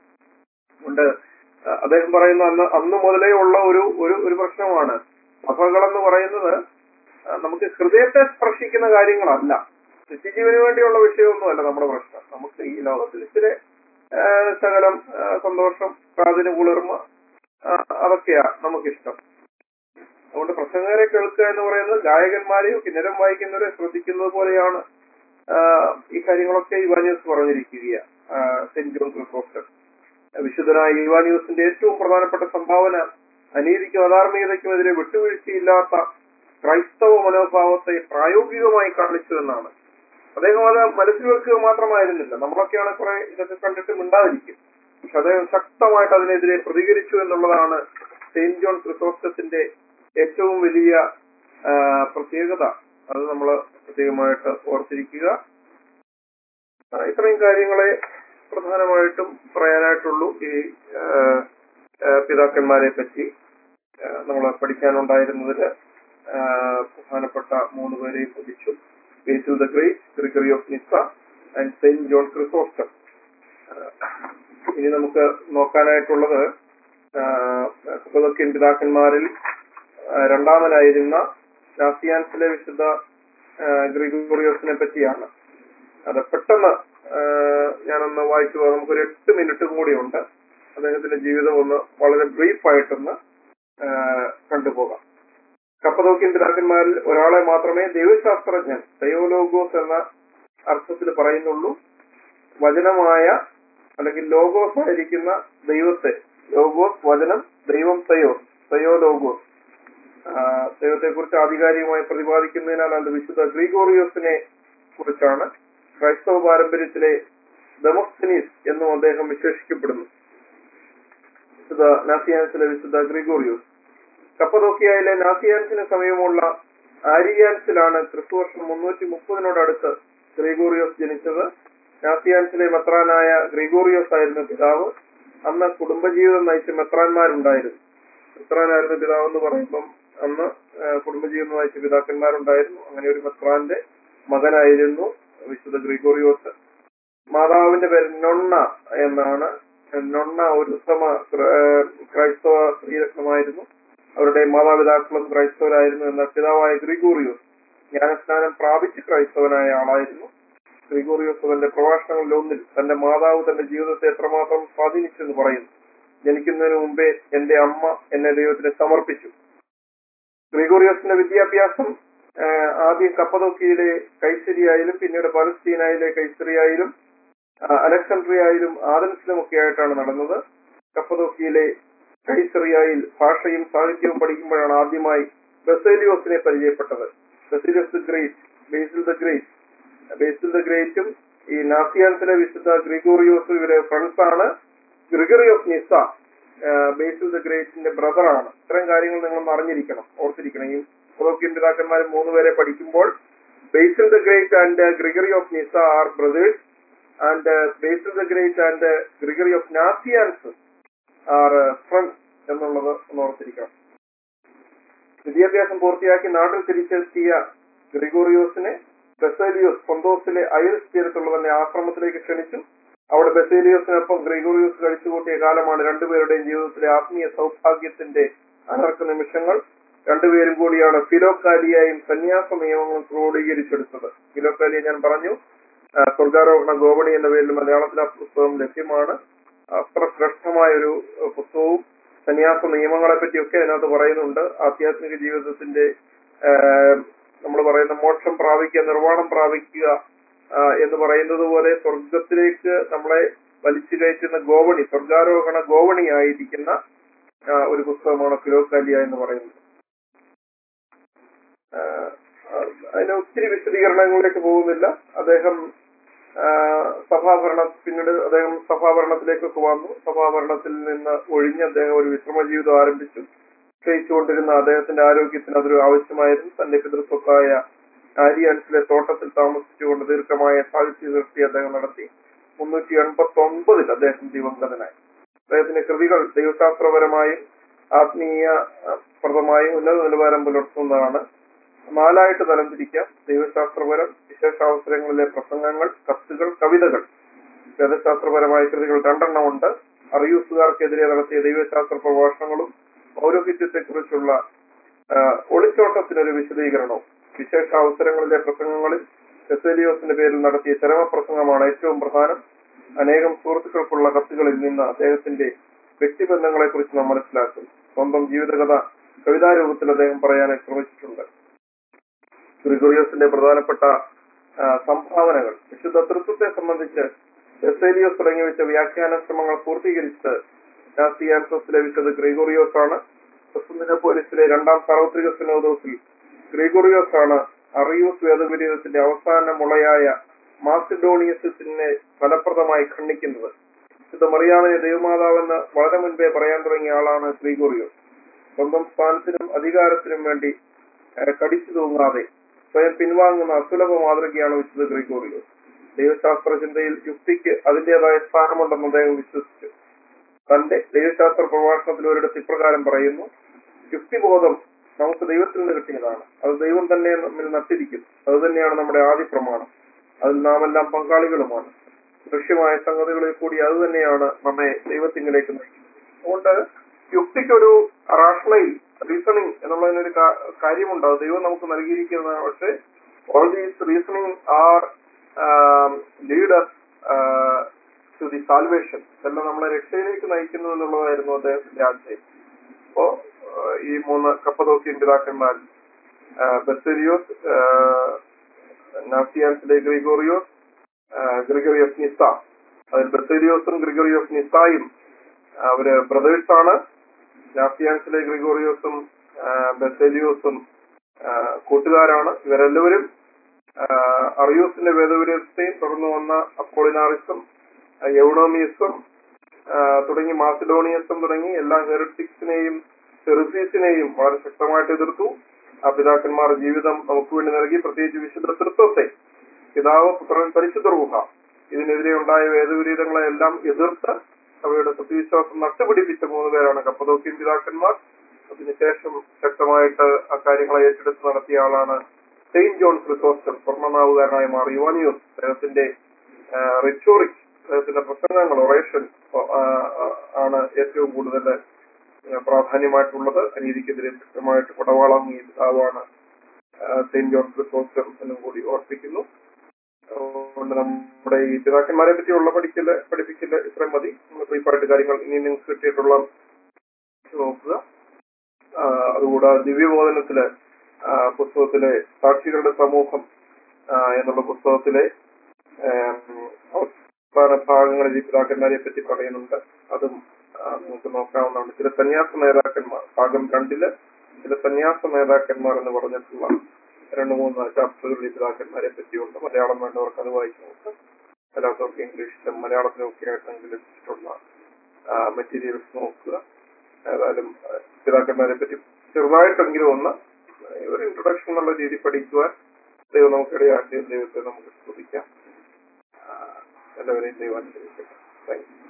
ഉണ്ട് അഹ് അദ്ദേഹം പറയുന്ന അന്ന് അന്ന് മുതലേ ഉള്ള ഒരു ഒരു ഒരു പ്രശ്നമാണ് സഭകളെന്ന് പറയുന്നത് അഹ് നമുക്ക് ഹൃദയത്തെ സ്പർശിക്കുന്ന കാര്യങ്ങളല്ല നിത്യജീവന് വേണ്ടിയുള്ള വിഷയമൊന്നുമല്ല നമ്മുടെ പ്രശ്നം നമുക്ക് ഈ ലോകത്തിൽ ഇച്ചിരി ആഹ് ശകലം ആഹ് സന്തോഷം കാതിന് കുളിർമ ആഹ് അതൊക്കെയാ നമുക്കിഷ്ടം അതുകൊണ്ട് പ്രസംഗകരെ കേൾക്കുക എന്ന് പറയുന്നത് ഗായകന്മാരെയോ കിന്നരം വായിക്കുന്നവരെ ശ്രദ്ധിക്കുന്നത് പോലെയാണ് ആഹ് ഈ കാര്യങ്ങളൊക്കെ ഇവാനിയസ് പറഞ്ഞിരിക്കുക സെന്റ് ജോൺ ക്രിസോസ്റ്റർ വിശുദ്ധനായ ഇവാനിയൂസിന്റെ ഏറ്റവും പ്രധാനപ്പെട്ട സംഭാവന അനീതിക്കും അധാർമികതയ്ക്കുമെതിരെ വിട്ടുവീഴ്ചയില്ലാത്ത ക്രൈസ്തവ മനോഭാവത്തെ പ്രായോഗികമായി കാണിച്ചു എന്നാണ് അദ്ദേഹം അത് മനസ്സിൽ വെക്കുക മാത്രമായിരുന്നില്ല നമ്മളൊക്കെയാണ് കുറെ ഇതൊക്കെ കണ്ടിട്ട് മിണ്ടാതിരിക്കും പക്ഷെ അദ്ദേഹം ശക്തമായിട്ട് അതിനെതിരെ പ്രതികരിച്ചു എന്നുള്ളതാണ് സെയിന്റ് ജോൺ ക്രിസോസ്റ്റത്തിന്റെ ഏറ്റവും വലിയ ആ, പ്രത്യേകത അത് നമ്മൾ പ്രത്യേകമായിട്ട് ഓർത്തിരിക്കുക ആ, ഇത്രയും കാര്യങ്ങളെ പ്രധാനമായിട്ടും പറയാനായിട്ടുള്ളൂ ഈ ആ, ആ, പിതാക്കന്മാരെ പറ്റി നമ്മൾ പഠിക്കാനുണ്ടായിരുന്നതിൽ ആ, പ്രധാനപ്പെട്ട മൂന്ന് പേരെയും പഠിച്ചു Basil the great Gregory of Nyssa and Saint John Chrysostom ഇനി നമുക്ക് നോക്കാനായിട്ടുള്ളത് കപ്പതോക്യൻ പിതാക്കന്മാരിൽ ആ, രണ്ടാമനായിരുന്ന നാസിയാൻസിലെ വിശുദ്ധ ആ, ഗ്രിഗോറിയോസിനെ പറ്റിയാണ് അത് പെട്ടെന്ന് ആ, ഞാനൊന്ന് വായിച്ചു പോകാം നമുക്കൊരു എട്ട് മിനിറ്റ് കൂടിയുണ്ട് അദ്ദേഹത്തിന്റെ ജീവിതം ഒന്ന് വളരെ ബ്രീഫായിട്ടൊന്ന് ആ, കണ്ടുപോകാം കപ്പതോക്യൻ പിതാക്കന്മാരിൽ ഒരാളെ മാത്രമേ ദൈവശാസ്ത്രജ്ഞൻ ദയോലോഗോസ് എന്ന അർത്ഥത്തിൽ പറയുന്നുള്ളൂ വചനമായ അല്ലെങ്കിൽ ലോഗോസ് ആയിരിക്കുന്ന ദൈവത്തെ ലോഗോസ് വചനം ദൈവം തയോസ് തയോ ലോഗോസ് ദൈവത്തെ കുറിച്ച് ആധികാരികമായി പ്രതിപാദിക്കുന്നതിനാൽ അത് വിശുദ്ധ ഗ്രിഗോറിയോസിനെ കുറിച്ചാണ് ക്രൈസ്തവ പാരമ്പര്യത്തിലെ ഡെമോസ്തനീസ് എന്നും അദ്ദേഹം വിശേഷിക്കപ്പെടുന്നു വിശുദ്ധ നാസിയാൻസിലെ വിശുദ്ധ ഗ്രിഗോറിയോസ് കപ്പതോക്കിയയിലെ നാസിയാൻസിന് സമീപമുള്ള ആരിയാൻസിലാണ് ക്രിസ്തുവർഷം മുന്നൂറ്റി മുപ്പതിനോടടുത്ത് ഗ്രിഗോറിയോസ് ജനിച്ചത് നാസിയാൻസിലെ മെത്രാനായ ഗ്രിഗോറിയോസ് ആയിരുന്നു പിതാവ് അന്ന് കുടുംബജീവിതം നയിച്ച മെത്രാന്മാരുണ്ടായിരുന്നു മെത്രാനായിരുന്നു പിതാവ് എന്ന് പറയുമ്പം അന്ന് ആ, കുടുംബജീവിതം നയിച്ച പിതാക്കന്മാരുണ്ടായിരുന്നു അങ്ങനെ ഒരു മെത്രാന്റെ മകനായിരുന്നു വിശുദ്ധ ഗ്രിഗോറിയോസ് മാതാവിന്റെ പേര് നൊണ്ണ എന്നാണ് നൊണ്ണ ഒരു ഉത്തമ ക്ര- ആ, ക്രൈസ്തവ സ്ത്രീരത്നമായിരുന്നു അവരുടെ മാതാപിതാക്കളും ക്രൈസ്തവരായിരുന്നു എന്നാൽ പിതാവായ ഗ്രിഗോറിയോസ് ജ്ഞാനസ്നാനം പ്രാപിച്ച് ക്രൈസ്തവനായ ആളായിരുന്നു ഗ്രിഗോറിയോസ് തന്റെ പ്രഭാഷണങ്ങളിൽ ഒന്നിൽ തന്റെ മാതാവ് തന്റെ ജീവിതത്തെ എത്രമാത്രം സ്വാധീനിച്ചെന്ന് പറയുന്നു ജനിക്കുന്നതിന് മുമ്പേ എന്റെ അമ്മ എന്നെ ദൈവത്തിന് സമർപ്പിച്ചു ഗ്രിഗോറിയോസിന്റെ വിദ്യാഭ്യാസം ആ, ആദ്യം കപ്പതോക്കിയിലെ കൈസരിയായാലും പിന്നീട് പലസ്തീനായിലെ കൈസരിയായാലും ആ, അലക്സാണ്ട്രിയയിലും ആദൻസിലും ഒക്കെ ആയിട്ടാണ് നടന്നത് കപ്പതോക്കിയിലെ കൈസറിയായിൽ ഭാഷയും സാഹിത്യവും പഠിക്കുമ്പോഴാണ് ആദ്യമായി ബസേലിയോസിനെ പരിചയപ്പെട്ടത് Baselios the great Basil the great Basil the ഗ്രേറ്റും ഈ നാസിയാൻസിലെ വിശുദ്ധ ഗ്രിഗോറിയോസും ഇവരെ ഫ്രണ്ട്സ് ആണ് Gregory of Nyssa Basil the ഗ്രേറ്റിന്റെ ബ്രദറാണ് ഇത്തരം കാര്യങ്ങൾ നിങ്ങൾ അറിഞ്ഞിരിക്കണം ഓർത്തിരിക്കണം ഈ കൊളോക്കിയൻ പിതാക്കന്മാർ മൂന്നുപേരെ പഠിക്കുമ്പോൾ Basil the great and Gregory of Nyssa are brothers and Basil the great and Gregory of Nazianzus are friends എന്നുള്ളത് ഒന്ന് ഓർത്തിരിക്കണം വിദ്യാഭ്യാസം പൂർത്തിയാക്കി നാട്ടിൽ തിരിച്ചെത്തിയ ഗ്രിഗോറിയോസിനെ ബെസേലിയോസ് പൊന്തോസിലെ ഐറിസ് തീരത്തുള്ള തന്നെ ആശ്രമത്തിലേക്ക് ക്ഷണിച്ചു അവിടെ ബെസേലിയോസിനൊപ്പം ഗ്രിഗോറിയോസ് കഴിച്ചുകൂട്ടിയ കാലമാണ് രണ്ടുപേരുടെയും ജീവിതത്തിലെ ആത്മീയ സൗഭാഗ്യത്തിന്റെ അനർക്ക നിമിഷങ്ങൾ രണ്ടുപേരും കൂടിയാണ് ഫിലോക്കാലിയായും സന്യാസ നിയമങ്ങളും ക്രോഡീകരിച്ചെടുത്തത് ഫിലോക്കാലിയ ഞാൻ പറഞ്ഞു ആ, സ്വർഗാരോഹണ ഗോവണി എന്ന പേരിൽ മലയാളത്തിൽ ആ പുസ്തകം ലഭ്യമാണ് അത്ര ശ്രേഷ്ഠമായ ഒരു അഹ്, പുസ്തകവും സന്യാസ നിയമങ്ങളെ പറ്റിയൊക്കെ അതിനകത്ത് പറയുന്നുണ്ട് ആധ്യാത്മിക ജീവിതത്തിന്റെ നമ്മൾ പറയുന്ന മോക്ഷം പ്രാപിക്കുക നിർവ്വാണം പ്രാപിക്കുക ആ, എന്ന് പറയുന്നത് പോലെ സ്വർഗത്തിലേക്ക് നമ്മളെ വലിച്ചു കയറ്റുന്ന ഗോവണി സ്വർഗാരോഹണ ഗോവണിയായിരിക്കുന്ന ആ, ഒരു പുസ്തകമാണ് ഫിലോക്കാലിയ എന്ന് പറയുന്നത് ആ, അതിന് ഒത്തിരി വിശദീകരണങ്ങളിലേക്ക് പോകുന്നില്ല അദ്ദേഹം ആ, സഭാഭരണ പിന്നീട് അദ്ദേഹം സഭാഭരണത്തിലേക്കൊക്കെ വന്നു സഭാഭരണത്തിൽ നിന്ന് ഒഴിഞ്ഞ് അദ്ദേഹം ഒരു വിശ്രമ ജീവിതം ആരംഭിച്ചു ക്ഷയിച്ചുകൊണ്ടിരുന്ന അദ്ദേഹത്തിന്റെ ആരോഗ്യത്തിന് അതൊരു ആവശ്യമായിരുന്നു തന്റെ പിതൃസ്വത്തായ ആരിയാൻസിലെ തോട്ടത്തിൽ താമസിച്ചുകൊണ്ട് ദീർഘമായ സാഹിത്യ സൃഷ്ടി അദ്ദേഹം നടത്തി മുന്നൂറ്റി എൺപത്തി ഒമ്പതിൽ അദ്ദേഹം ദിവംഗതനായി അദ്ദേഹത്തിന്റെ കൃതികൾ ദൈവശാസ്ത്രപരമായും ആത്മീയ അഹ്, പ്രദമായും ഉന്നത നിലവാരം പുലർത്തുന്നതാണ് നാലായിട്ട് തരംതിരിക്കാം ദൈവശാസ്ത്രപരം വിശേഷാവസരങ്ങളിലെ പ്രസംഗങ്ങൾ കത്തുകൾ കവിതകൾ വേദശാസ്ത്രപരമായ കൃതികൾ രണ്ടെണ്ണമുണ്ട് അറിയൂസുകാർക്കെതിരെ നടത്തിയ ദൈവശാസ്ത്ര പ്രഭാഷണങ്ങളും പൗരോഹിത്യത്തെക്കുറിച്ചുള്ള ആ, ഒളിച്ചോട്ടത്തിനൊരു വിശദീകരണവും വിശേഷാവസരങ്ങളിലെ പ്രസംഗങ്ങളിൽ ബെസേലിയോസിന്റെ പേരിൽ നടത്തിയ ചരമപ്രസംഗമാണ് ഏറ്റവും പ്രധാനം അനേകം സുഹൃത്തുക്കൾക്കുള്ള കത്തുകളിൽ നിന്ന് അദ്ദേഹത്തിന്റെ വ്യക്തിബന്ധങ്ങളെ കുറിച്ച് നാം മനസ്സിലാക്കും സ്വന്തം ജീവിതകഥ കവിതാരൂപത്തിൽ അദ്ദേഹം പറയാനായി ശ്രമിച്ചിട്ടുണ്ട് ഗ്രിഗോറിയോസിന്റെ പ്രധാനപ്പെട്ട ആ, സംഭാവനകൾ വിശുദ്ധ തൃത്വത്തെ സംബന്ധിച്ച് ബെസേലിയോസ് തുടങ്ങി വെച്ച വ്യാഖ്യാന ശ്രമങ്ങൾ പൂർത്തീകരിച്ചത് നാസിയാൻസസിലെ വിശുദ്ധ ഗ്രിഗോറിയോസ് ആണ് പോലീസിലെ രണ്ടാം സാർവത്രിക സിനോദോസിൽ ഗ്രിഗോറിയോസ് ആണ് അറിയൂസ് വേദപരീതത്തിന്റെ അവസാന മുളയായ മാസിഡോണിയസിനെ ഫലപ്രദമായി ഖണ്ഡിക്കുന്നത് വിശുദ്ധ മറിയാമിനെ ദൈവമാതാവെന്ന് വളരെ മുൻപേ പറയാൻ തുടങ്ങിയ ആളാണ് ഗ്രിഗോറിയോസ് സ്വന്തം സ്ഥാനത്തിനും അധികാരത്തിനും വേണ്ടി ഏഹ്, കടിച്ചു തൂങ്ങാതെ സ്വയം പിൻവാങ്ങുന്ന അസുലഭ മാതൃകയാണ് വിശുദ്ധ ഗ്രിഗോറിയോസ് ദൈവശാസ്ത്ര ചിന്തയിൽ യുക്തിക്ക് അതിന്റേതായ സ്ഥാനമുണ്ടെന്ന് അദ്ദേഹം വിശ്വസിച്ചു തന്റെ ദൈവശാസ്ത്ര പ്രഭാഷണത്തിൽ ഒരിടത്ത് ഇപ്രകാരം പറയുന്നു യുക്തിബോധം നമുക്ക് ദൈവത്തിൽ നിന്ന് കിട്ടിയതാണ് അത് ദൈവം തന്നെ നമ്മിൽ നട്ടിരിക്കും അത് തന്നെയാണ് നമ്മുടെ ആദ്യ പ്രമാണം അതിൽ നാം എല്ലാം പങ്കാളികളുമാണ് ദൃശ്യമായ സംഗതികളിൽ കൂടി അത് തന്നെയാണ് നമ്മെ ദൈവത്തിങ്കിലേക്ക് നയിക്കുന്നത് അതുകൊണ്ട് യുക്തിക്കൊരു റാഷണൽ റീസണിങ് എന്നുള്ളതിനൊരു കാ- കാര്യമുണ്ട് അത് ദൈവം നമുക്ക് നൽകിയിരിക്കുന്നതാണ് പക്ഷേ all these reasoning are lead to the salvation എല്ലാം നമ്മളെ രക്ഷയിലേക്ക് നയിക്കുന്നു എന്നുള്ളതായിരുന്നു അദ്ദേഹത്തിന്റെ ആശയം അപ്പോ ആ, ഈ മൂന്ന് കപ്പദോക്കിയൻ പിതാക്കന്മാർ ബെസേരിയോസ് നാസിയാൻസിലെ ഗ്രിഗോറിയോസ് ആ, ഗ്രിഗോറിയോസ് നിസ അതിൽ ബെസേരിയോസും ഗ്രിഗോറിയോസ് നിസായും അവര് ബ്രദേഴ്സ് ആണ് നാസിയാൻസിലെ ഗ്രിഗോറിയോസും ആ, ബെസേലിയോസും ആ, കൂട്ടുകാരാണ് ഇവരെല്ലാവരും ആ, അറിയൂസിന്റെ വേദവിരസത്തെയും തുടർന്ന് വന്ന അപ്പോളിനാറിസം യൗണോമിയസും ആ, തുടങ്ങി മാസിഡോണിയസും തുടങ്ങി എല്ലാ ഹെറിറ്റിക്സിനെയും ഹെറിസീസിനെയും വളരെ ശക്തമായിട്ട് എതിർത്തു ആ പിതാക്കന്മാർ ജീവിതം നമുക്ക് വേണ്ടി നൽകി പ്രത്യേകിച്ച് വിശുദ്ധ തൃത്വത്തെ പിതാവ് പുത്രൻ പരിശുദ്ധ റൂഹ ഇതിനെതിരെ ഉണ്ടായ വേദവിരീതങ്ങളെ എല്ലാം എതിർത്ത് അവയുടെ സത്യവിശ്വാസം നട്ടുപിടിപ്പിച്ച മൂന്ന് പേരാണ് കപ്പദോക്കിയൻ പിതാക്കന്മാർ അതിനുശേഷം ശക്തമായിട്ട് ആ കാര്യങ്ങളെ ഏറ്റെടുത്ത് നടത്തിയ ആളാണ് സെയിന്റ് ജോൺ ക്രിസോസ്റ്റം സ്വർണ്ണനാവുകാരനായ മാർ യുവാനിയോസ് അദ്ദേഹത്തിന്റെ റിച്ചോറിക് അദ്ദേഹത്തിന്റെ പ്രസംഗങ്ങൾ ഒറേഷൻ ആണ് ഏറ്റവും കൂടുതൽ ആ, പ്രാധാന്യമായിട്ടുള്ളത് അനീതിക്കെതിരെ ശക്തമായിട്ട് പടവാളങ്ങിയ പിതാവാണ് ആ, സെയിന്റ് ജോൺ ക്രിസോസ്റ്റം എന്നും കൂടി ഓർപ്പിക്കുന്നു അതുകൊണ്ട് നമ്മുടെ ഈ പിതാക്കന്മാരെ പറ്റിയുള്ള പഠിക്കല് പഠിപ്പിക്കല് ഇത്രയും മതി നമ്മൾ ബ്രീഫായിട്ട് കാര്യങ്ങൾ ഇനി നിങ്ങൾക്ക് കിട്ടിയിട്ടുള്ള നോക്കുക ആ, അതുകൂടാതെ ദിവ്യബോധനത്തില് ആ, പുസ്തകത്തിലെ സാക്ഷികളുടെ സമൂഹം ആ, എന്നുള്ള പുസ്തകത്തിലെ ഏം, അവസാന ഭാഗങ്ങളിൽ ഈ പിതാക്കന്മാരെ പറ്റി പറയുന്നുണ്ട് അതും ആ, നിങ്ങൾക്ക് നോക്കാവുന്നതാണ് ചില സന്യാസ നേതാക്കന്മാർ ഭാഗം രണ്ടില് ചില സന്യാസ നേതാക്കന്മാർ എന്ന് പറഞ്ഞിട്ടുള്ള രണ്ട് മൂന്ന് ചാപ്റ്ററുകളിൽ ഈ പിതാക്കന്മാരെ പറ്റിയുണ്ട് മലയാളം വേണ്ടവർക്ക് അത് വായിച്ചു നോക്കാം അല്ലാത്തവർക്ക് ഇംഗ്ലീഷിലും മലയാളത്തിലും ഒക്കെ ആയിട്ടെങ്കിലും ലഭിച്ചിട്ടുള്ള മെറ്റീരിയൽസ് നോക്കുക ഏതായാലും ആ, പിതാക്കന്മാരെ പറ്റി ചെറുതായിട്ടെങ്കിലും ഒന്ന് ഒരു ഇൻട്രൊഡക്ഷൻ എന്നുള്ള രീതി പഠിക്കുവാൻ ദൈവം നമുക്കിടയാക്കിയ ദൈവത്തെ നമുക്ക് സ്തുതിക്കാം ആ, എല്ലാവരെയും ദൈവം അനുഗ്രഹിക്കട്ടെ താങ്ക് യു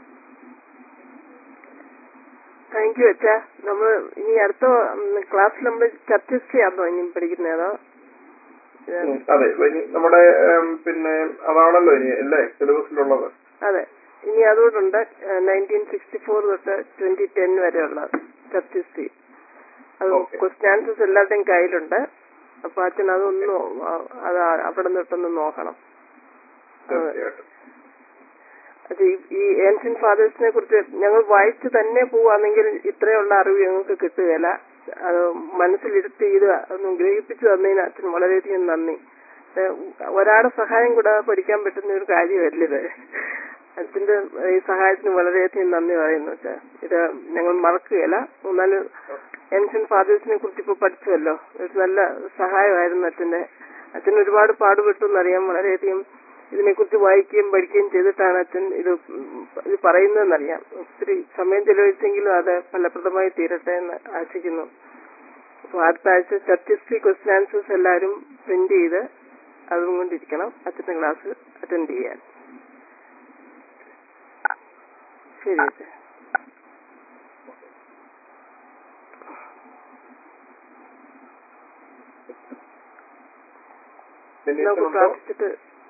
താങ്ക് യു അച്ഛാ നമ്മൾ ഇനി അടുത്ത ക്ലാസ്സിൽ നമ്മൾ ചർച്ച ചെയ്യാമോ ഇനി പഠിക്കുന്നത് അതോ ഇത് ഉം, അതെ ഇനി നമ്മുടെ ഉം, പിന്നെ അതാണല്ലോ ഇനി അല്ലേ സിലബസിലുള്ളത് അതെ ഇനി അതുകൊണ്ടുണ്ട് നയൻറ്റീൻ സിക്സ്റ്റി ഫോർ തൊട്ട് ട്വന്റി ടെൻ വരെയുള്ള ചർച്ച് ഹിസ്റ്ററി അത് Okay. ക്വസ്റ്റ്യൻ ആൻസേഴ്സ് എല്ലാവരുടെയും കയ്യിലുണ്ട് അപ്പൊ അച്ഛൻ അതൊന്ന് അത് അവിടെ നിന്നിട്ടൊന്ന് നോക്കണം തീർച്ചയായിട്ടും അത് ഈ- ഈ ഏൻഷ്യൻ ഫാദേഴ്സിനെ കുറിച്ച് ഞങ്ങൾ വായിച്ചു തന്നെ പോവാണെങ്കിൽ ഇത്രയുള്ള അറിവ് ഞങ്ങൾക്ക് കിട്ടുകയില്ല അത് മനസ്സിലിരുത്തി ഇത് ഒന്ന് ഗ്രഹിപ്പിച്ചു തന്നതിന് അച്ഛൻ വളരെയധികം നന്ദി ഏഹ് ഒരാളുടെ സഹായം കൂടാതെ പഠിക്കാൻ പറ്റുന്ന ഒരു കാര്യമല്ല ഇത് അച്ഛന്റെ ഈ സഹായത്തിന് വളരെയധികം നന്ദി പറയുന്നു അച്ഛാ ഇത് ഞങ്ങൾ മറക്കുകയില്ല മൂന്നാല് ഏൻഷ്യൻ ഫാദേഴ്സിനെ കുറിച്ച് ഇപ്പൊ പഠിച്ചുവല്ലോ ഒരു നല്ല സഹായമായിരുന്നു അച്ഛന്റെ അച്ഛൻ ഒരുപാട് പാടുപെട്ടു എന്നറിയാം വളരെയധികം ഇതിനെക്കുറിച്ച് വായിക്കുകയും പഠിക്കുകയും ചെയ്തിട്ടാണ് അച്ഛൻ ഇത് ഉം ഇത് പറയുന്നതെന്നറിയാം ഒത്തിരി സമയം ചെലവഴിച്ചെങ്കിലും അത് ഫലപ്രദമായി തീരട്ടെ എന്ന് ആശിക്കുന്നു അപ്പൊ അടുത്ത ആഴ്ച ചർച്ച് ഹിസ്റ്ററി ക്വസ്റ്റ്യൻ ആൻസേഴ്സ് എല്ലാവരും പ്രിന്റ് ചെയ്ത് അതും കൊണ്ടിരിക്കണം അച്ഛന്റെ ക്ലാസ് അറ്റൻഡ് ചെയ്യാൻ ശരി അച്ഛൻ നമുക്ക് ബെന്നീസിനുണ്ടോ? പ്രാർത്ഥിച്ചിട്ട്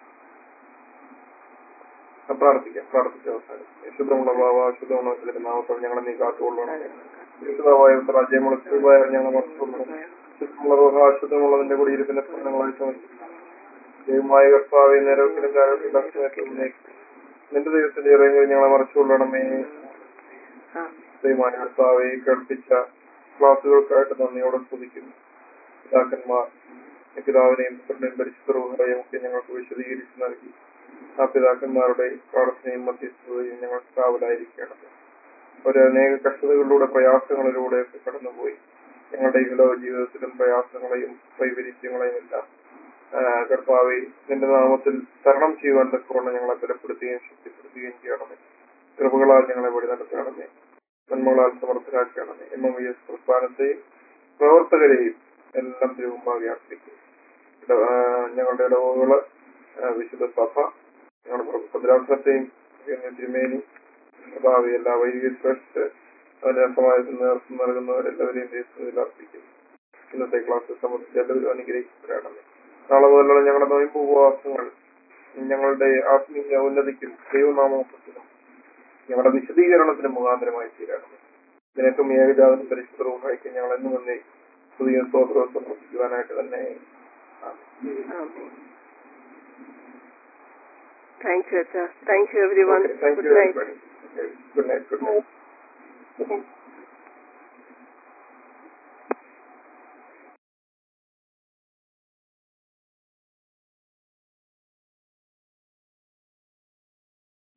ആ, പ്രാർത്ഥിക്കാം പ്രാർത്ഥിച്ച അവസാനം ശുദ്ധമുള്ള ഭാവ ശുദ്ധമുള്ള നാമത്തോട് ഞങ്ങളെ നീ കാത്തുകൊള്ളണം ശുദ്ധമായ രാജ്യമുള്ള ഞങ്ങൾ മറച്ചുകൊള്ളണം ശുദ്ധമുള്ള റോഹ ശുദ്ധമുള്ളതിന്റെ കുടിയിരിപ്പിന്റെ പ്രശ്നങ്ങളായി സമർപ്പിക്കുന്നു ദൈവമായ കർത്താവെ നേരത്തിലും കാലത്തിലും നിന്റെ ദൈവത്തിന്റെ ഇറങ്ങി ഞങ്ങളെ മറച്ചുകൊള്ളണമേ ആ ദൈവമായ കർത്താവെ കേൾപ്പിച്ച ക്ലാസുകൾക്കായിട്ട് നന്ദിയോടെ സ്തുതിക്കുന്നു പിതാക്കന്മാർ പിതാവിനെയും പുത്രനെയും പരിശുദ്ധ റൂഹയും ഒക്കെ ഞങ്ങൾക്ക് വിശദീകരിച്ച് നൽകി ആ പിതാക്കന്മാരുടെ പ്രാർത്ഥനയും മധ്യസ്ഥതയും ഞങ്ങൾക്ക് കാവലായിരിക്കണം ഒരു അനേക കഷ്ടതകളിലൂടെ പ്രയാസങ്ങളിലൂടെ ഒക്കെ കടന്നുപോയി ഞങ്ങളുടെ ഈ ലോക ജീവിതത്തിലും പ്രയാസങ്ങളെയും വൈപരീത്യങ്ങളെയും എല്ലാം ആ, കർത്താവെ നിന്റെ നാമത്തിൽ തരണം ചെയ്യുവാൻ തക്കവണ്ണം ഞങ്ങളെ ബലപ്പെടുത്തുകയും ശക്തിപ്പെടുത്തുകയും ചെയ്യണമേ കൃപകളാൽ ഞങ്ങളെ വഴി നടത്തണമേ നന്മകളാൽ സമർത്ഥരാക്കണമേ എം എം വി എസ് പ്രസ്ഥാനത്തെയും പ്രവർത്തകരെയും എല്ലാം തിരുവുമ്പാകെ അർപ്പിക്കും ഇട- ആ, ഞങ്ങളുടെ ഇടവുകള് ആ, വിശുദ്ധ സഭ ഞങ്ങളുടെ ഭദ്രാസനത്തെയും തിരുമേനി കർത്താവ് എല്ലാ വൈദിക ട്രസ്റ്റ് അതിന്റെ സമാജത്തിന് നേതൃത്വം നൽകുന്നവരെല്ലാവരെയും ദൈവത്തിൽ അർപ്പിക്കുന്നു ഇന്നത്തെ ക്ലാസ് സംബന്ധിച്ച് എല്ലാവരും അനുഗ്രഹിക്കപ്പെടണമേ നാളെ മുതലുള്ള ഞങ്ങളുടെ നോയമ്പ് ഉപവാസങ്ങൾ ഞങ്ങളുടെ ആത്മീയ ഉന്നതിക്കും ദൈവനാമത്തിനും ഞങ്ങളുടെ വിശദീകരണത്തിന് മുഖാന്തരമായി തീരണമേ നിനക്കും ഏകജാതനും പരിശുദ്ധ റൂഹായിക്കും ഞങ്ങൾ എന്നും തന്നെ പുതിയ സ്തോത്രവും സമർപ്പിക്കുവാനായിട്ട് തന്നെ ആമേൻ. താങ്ക് യു അച്ഛാ thank you everyone Okay, thank good you night everybody.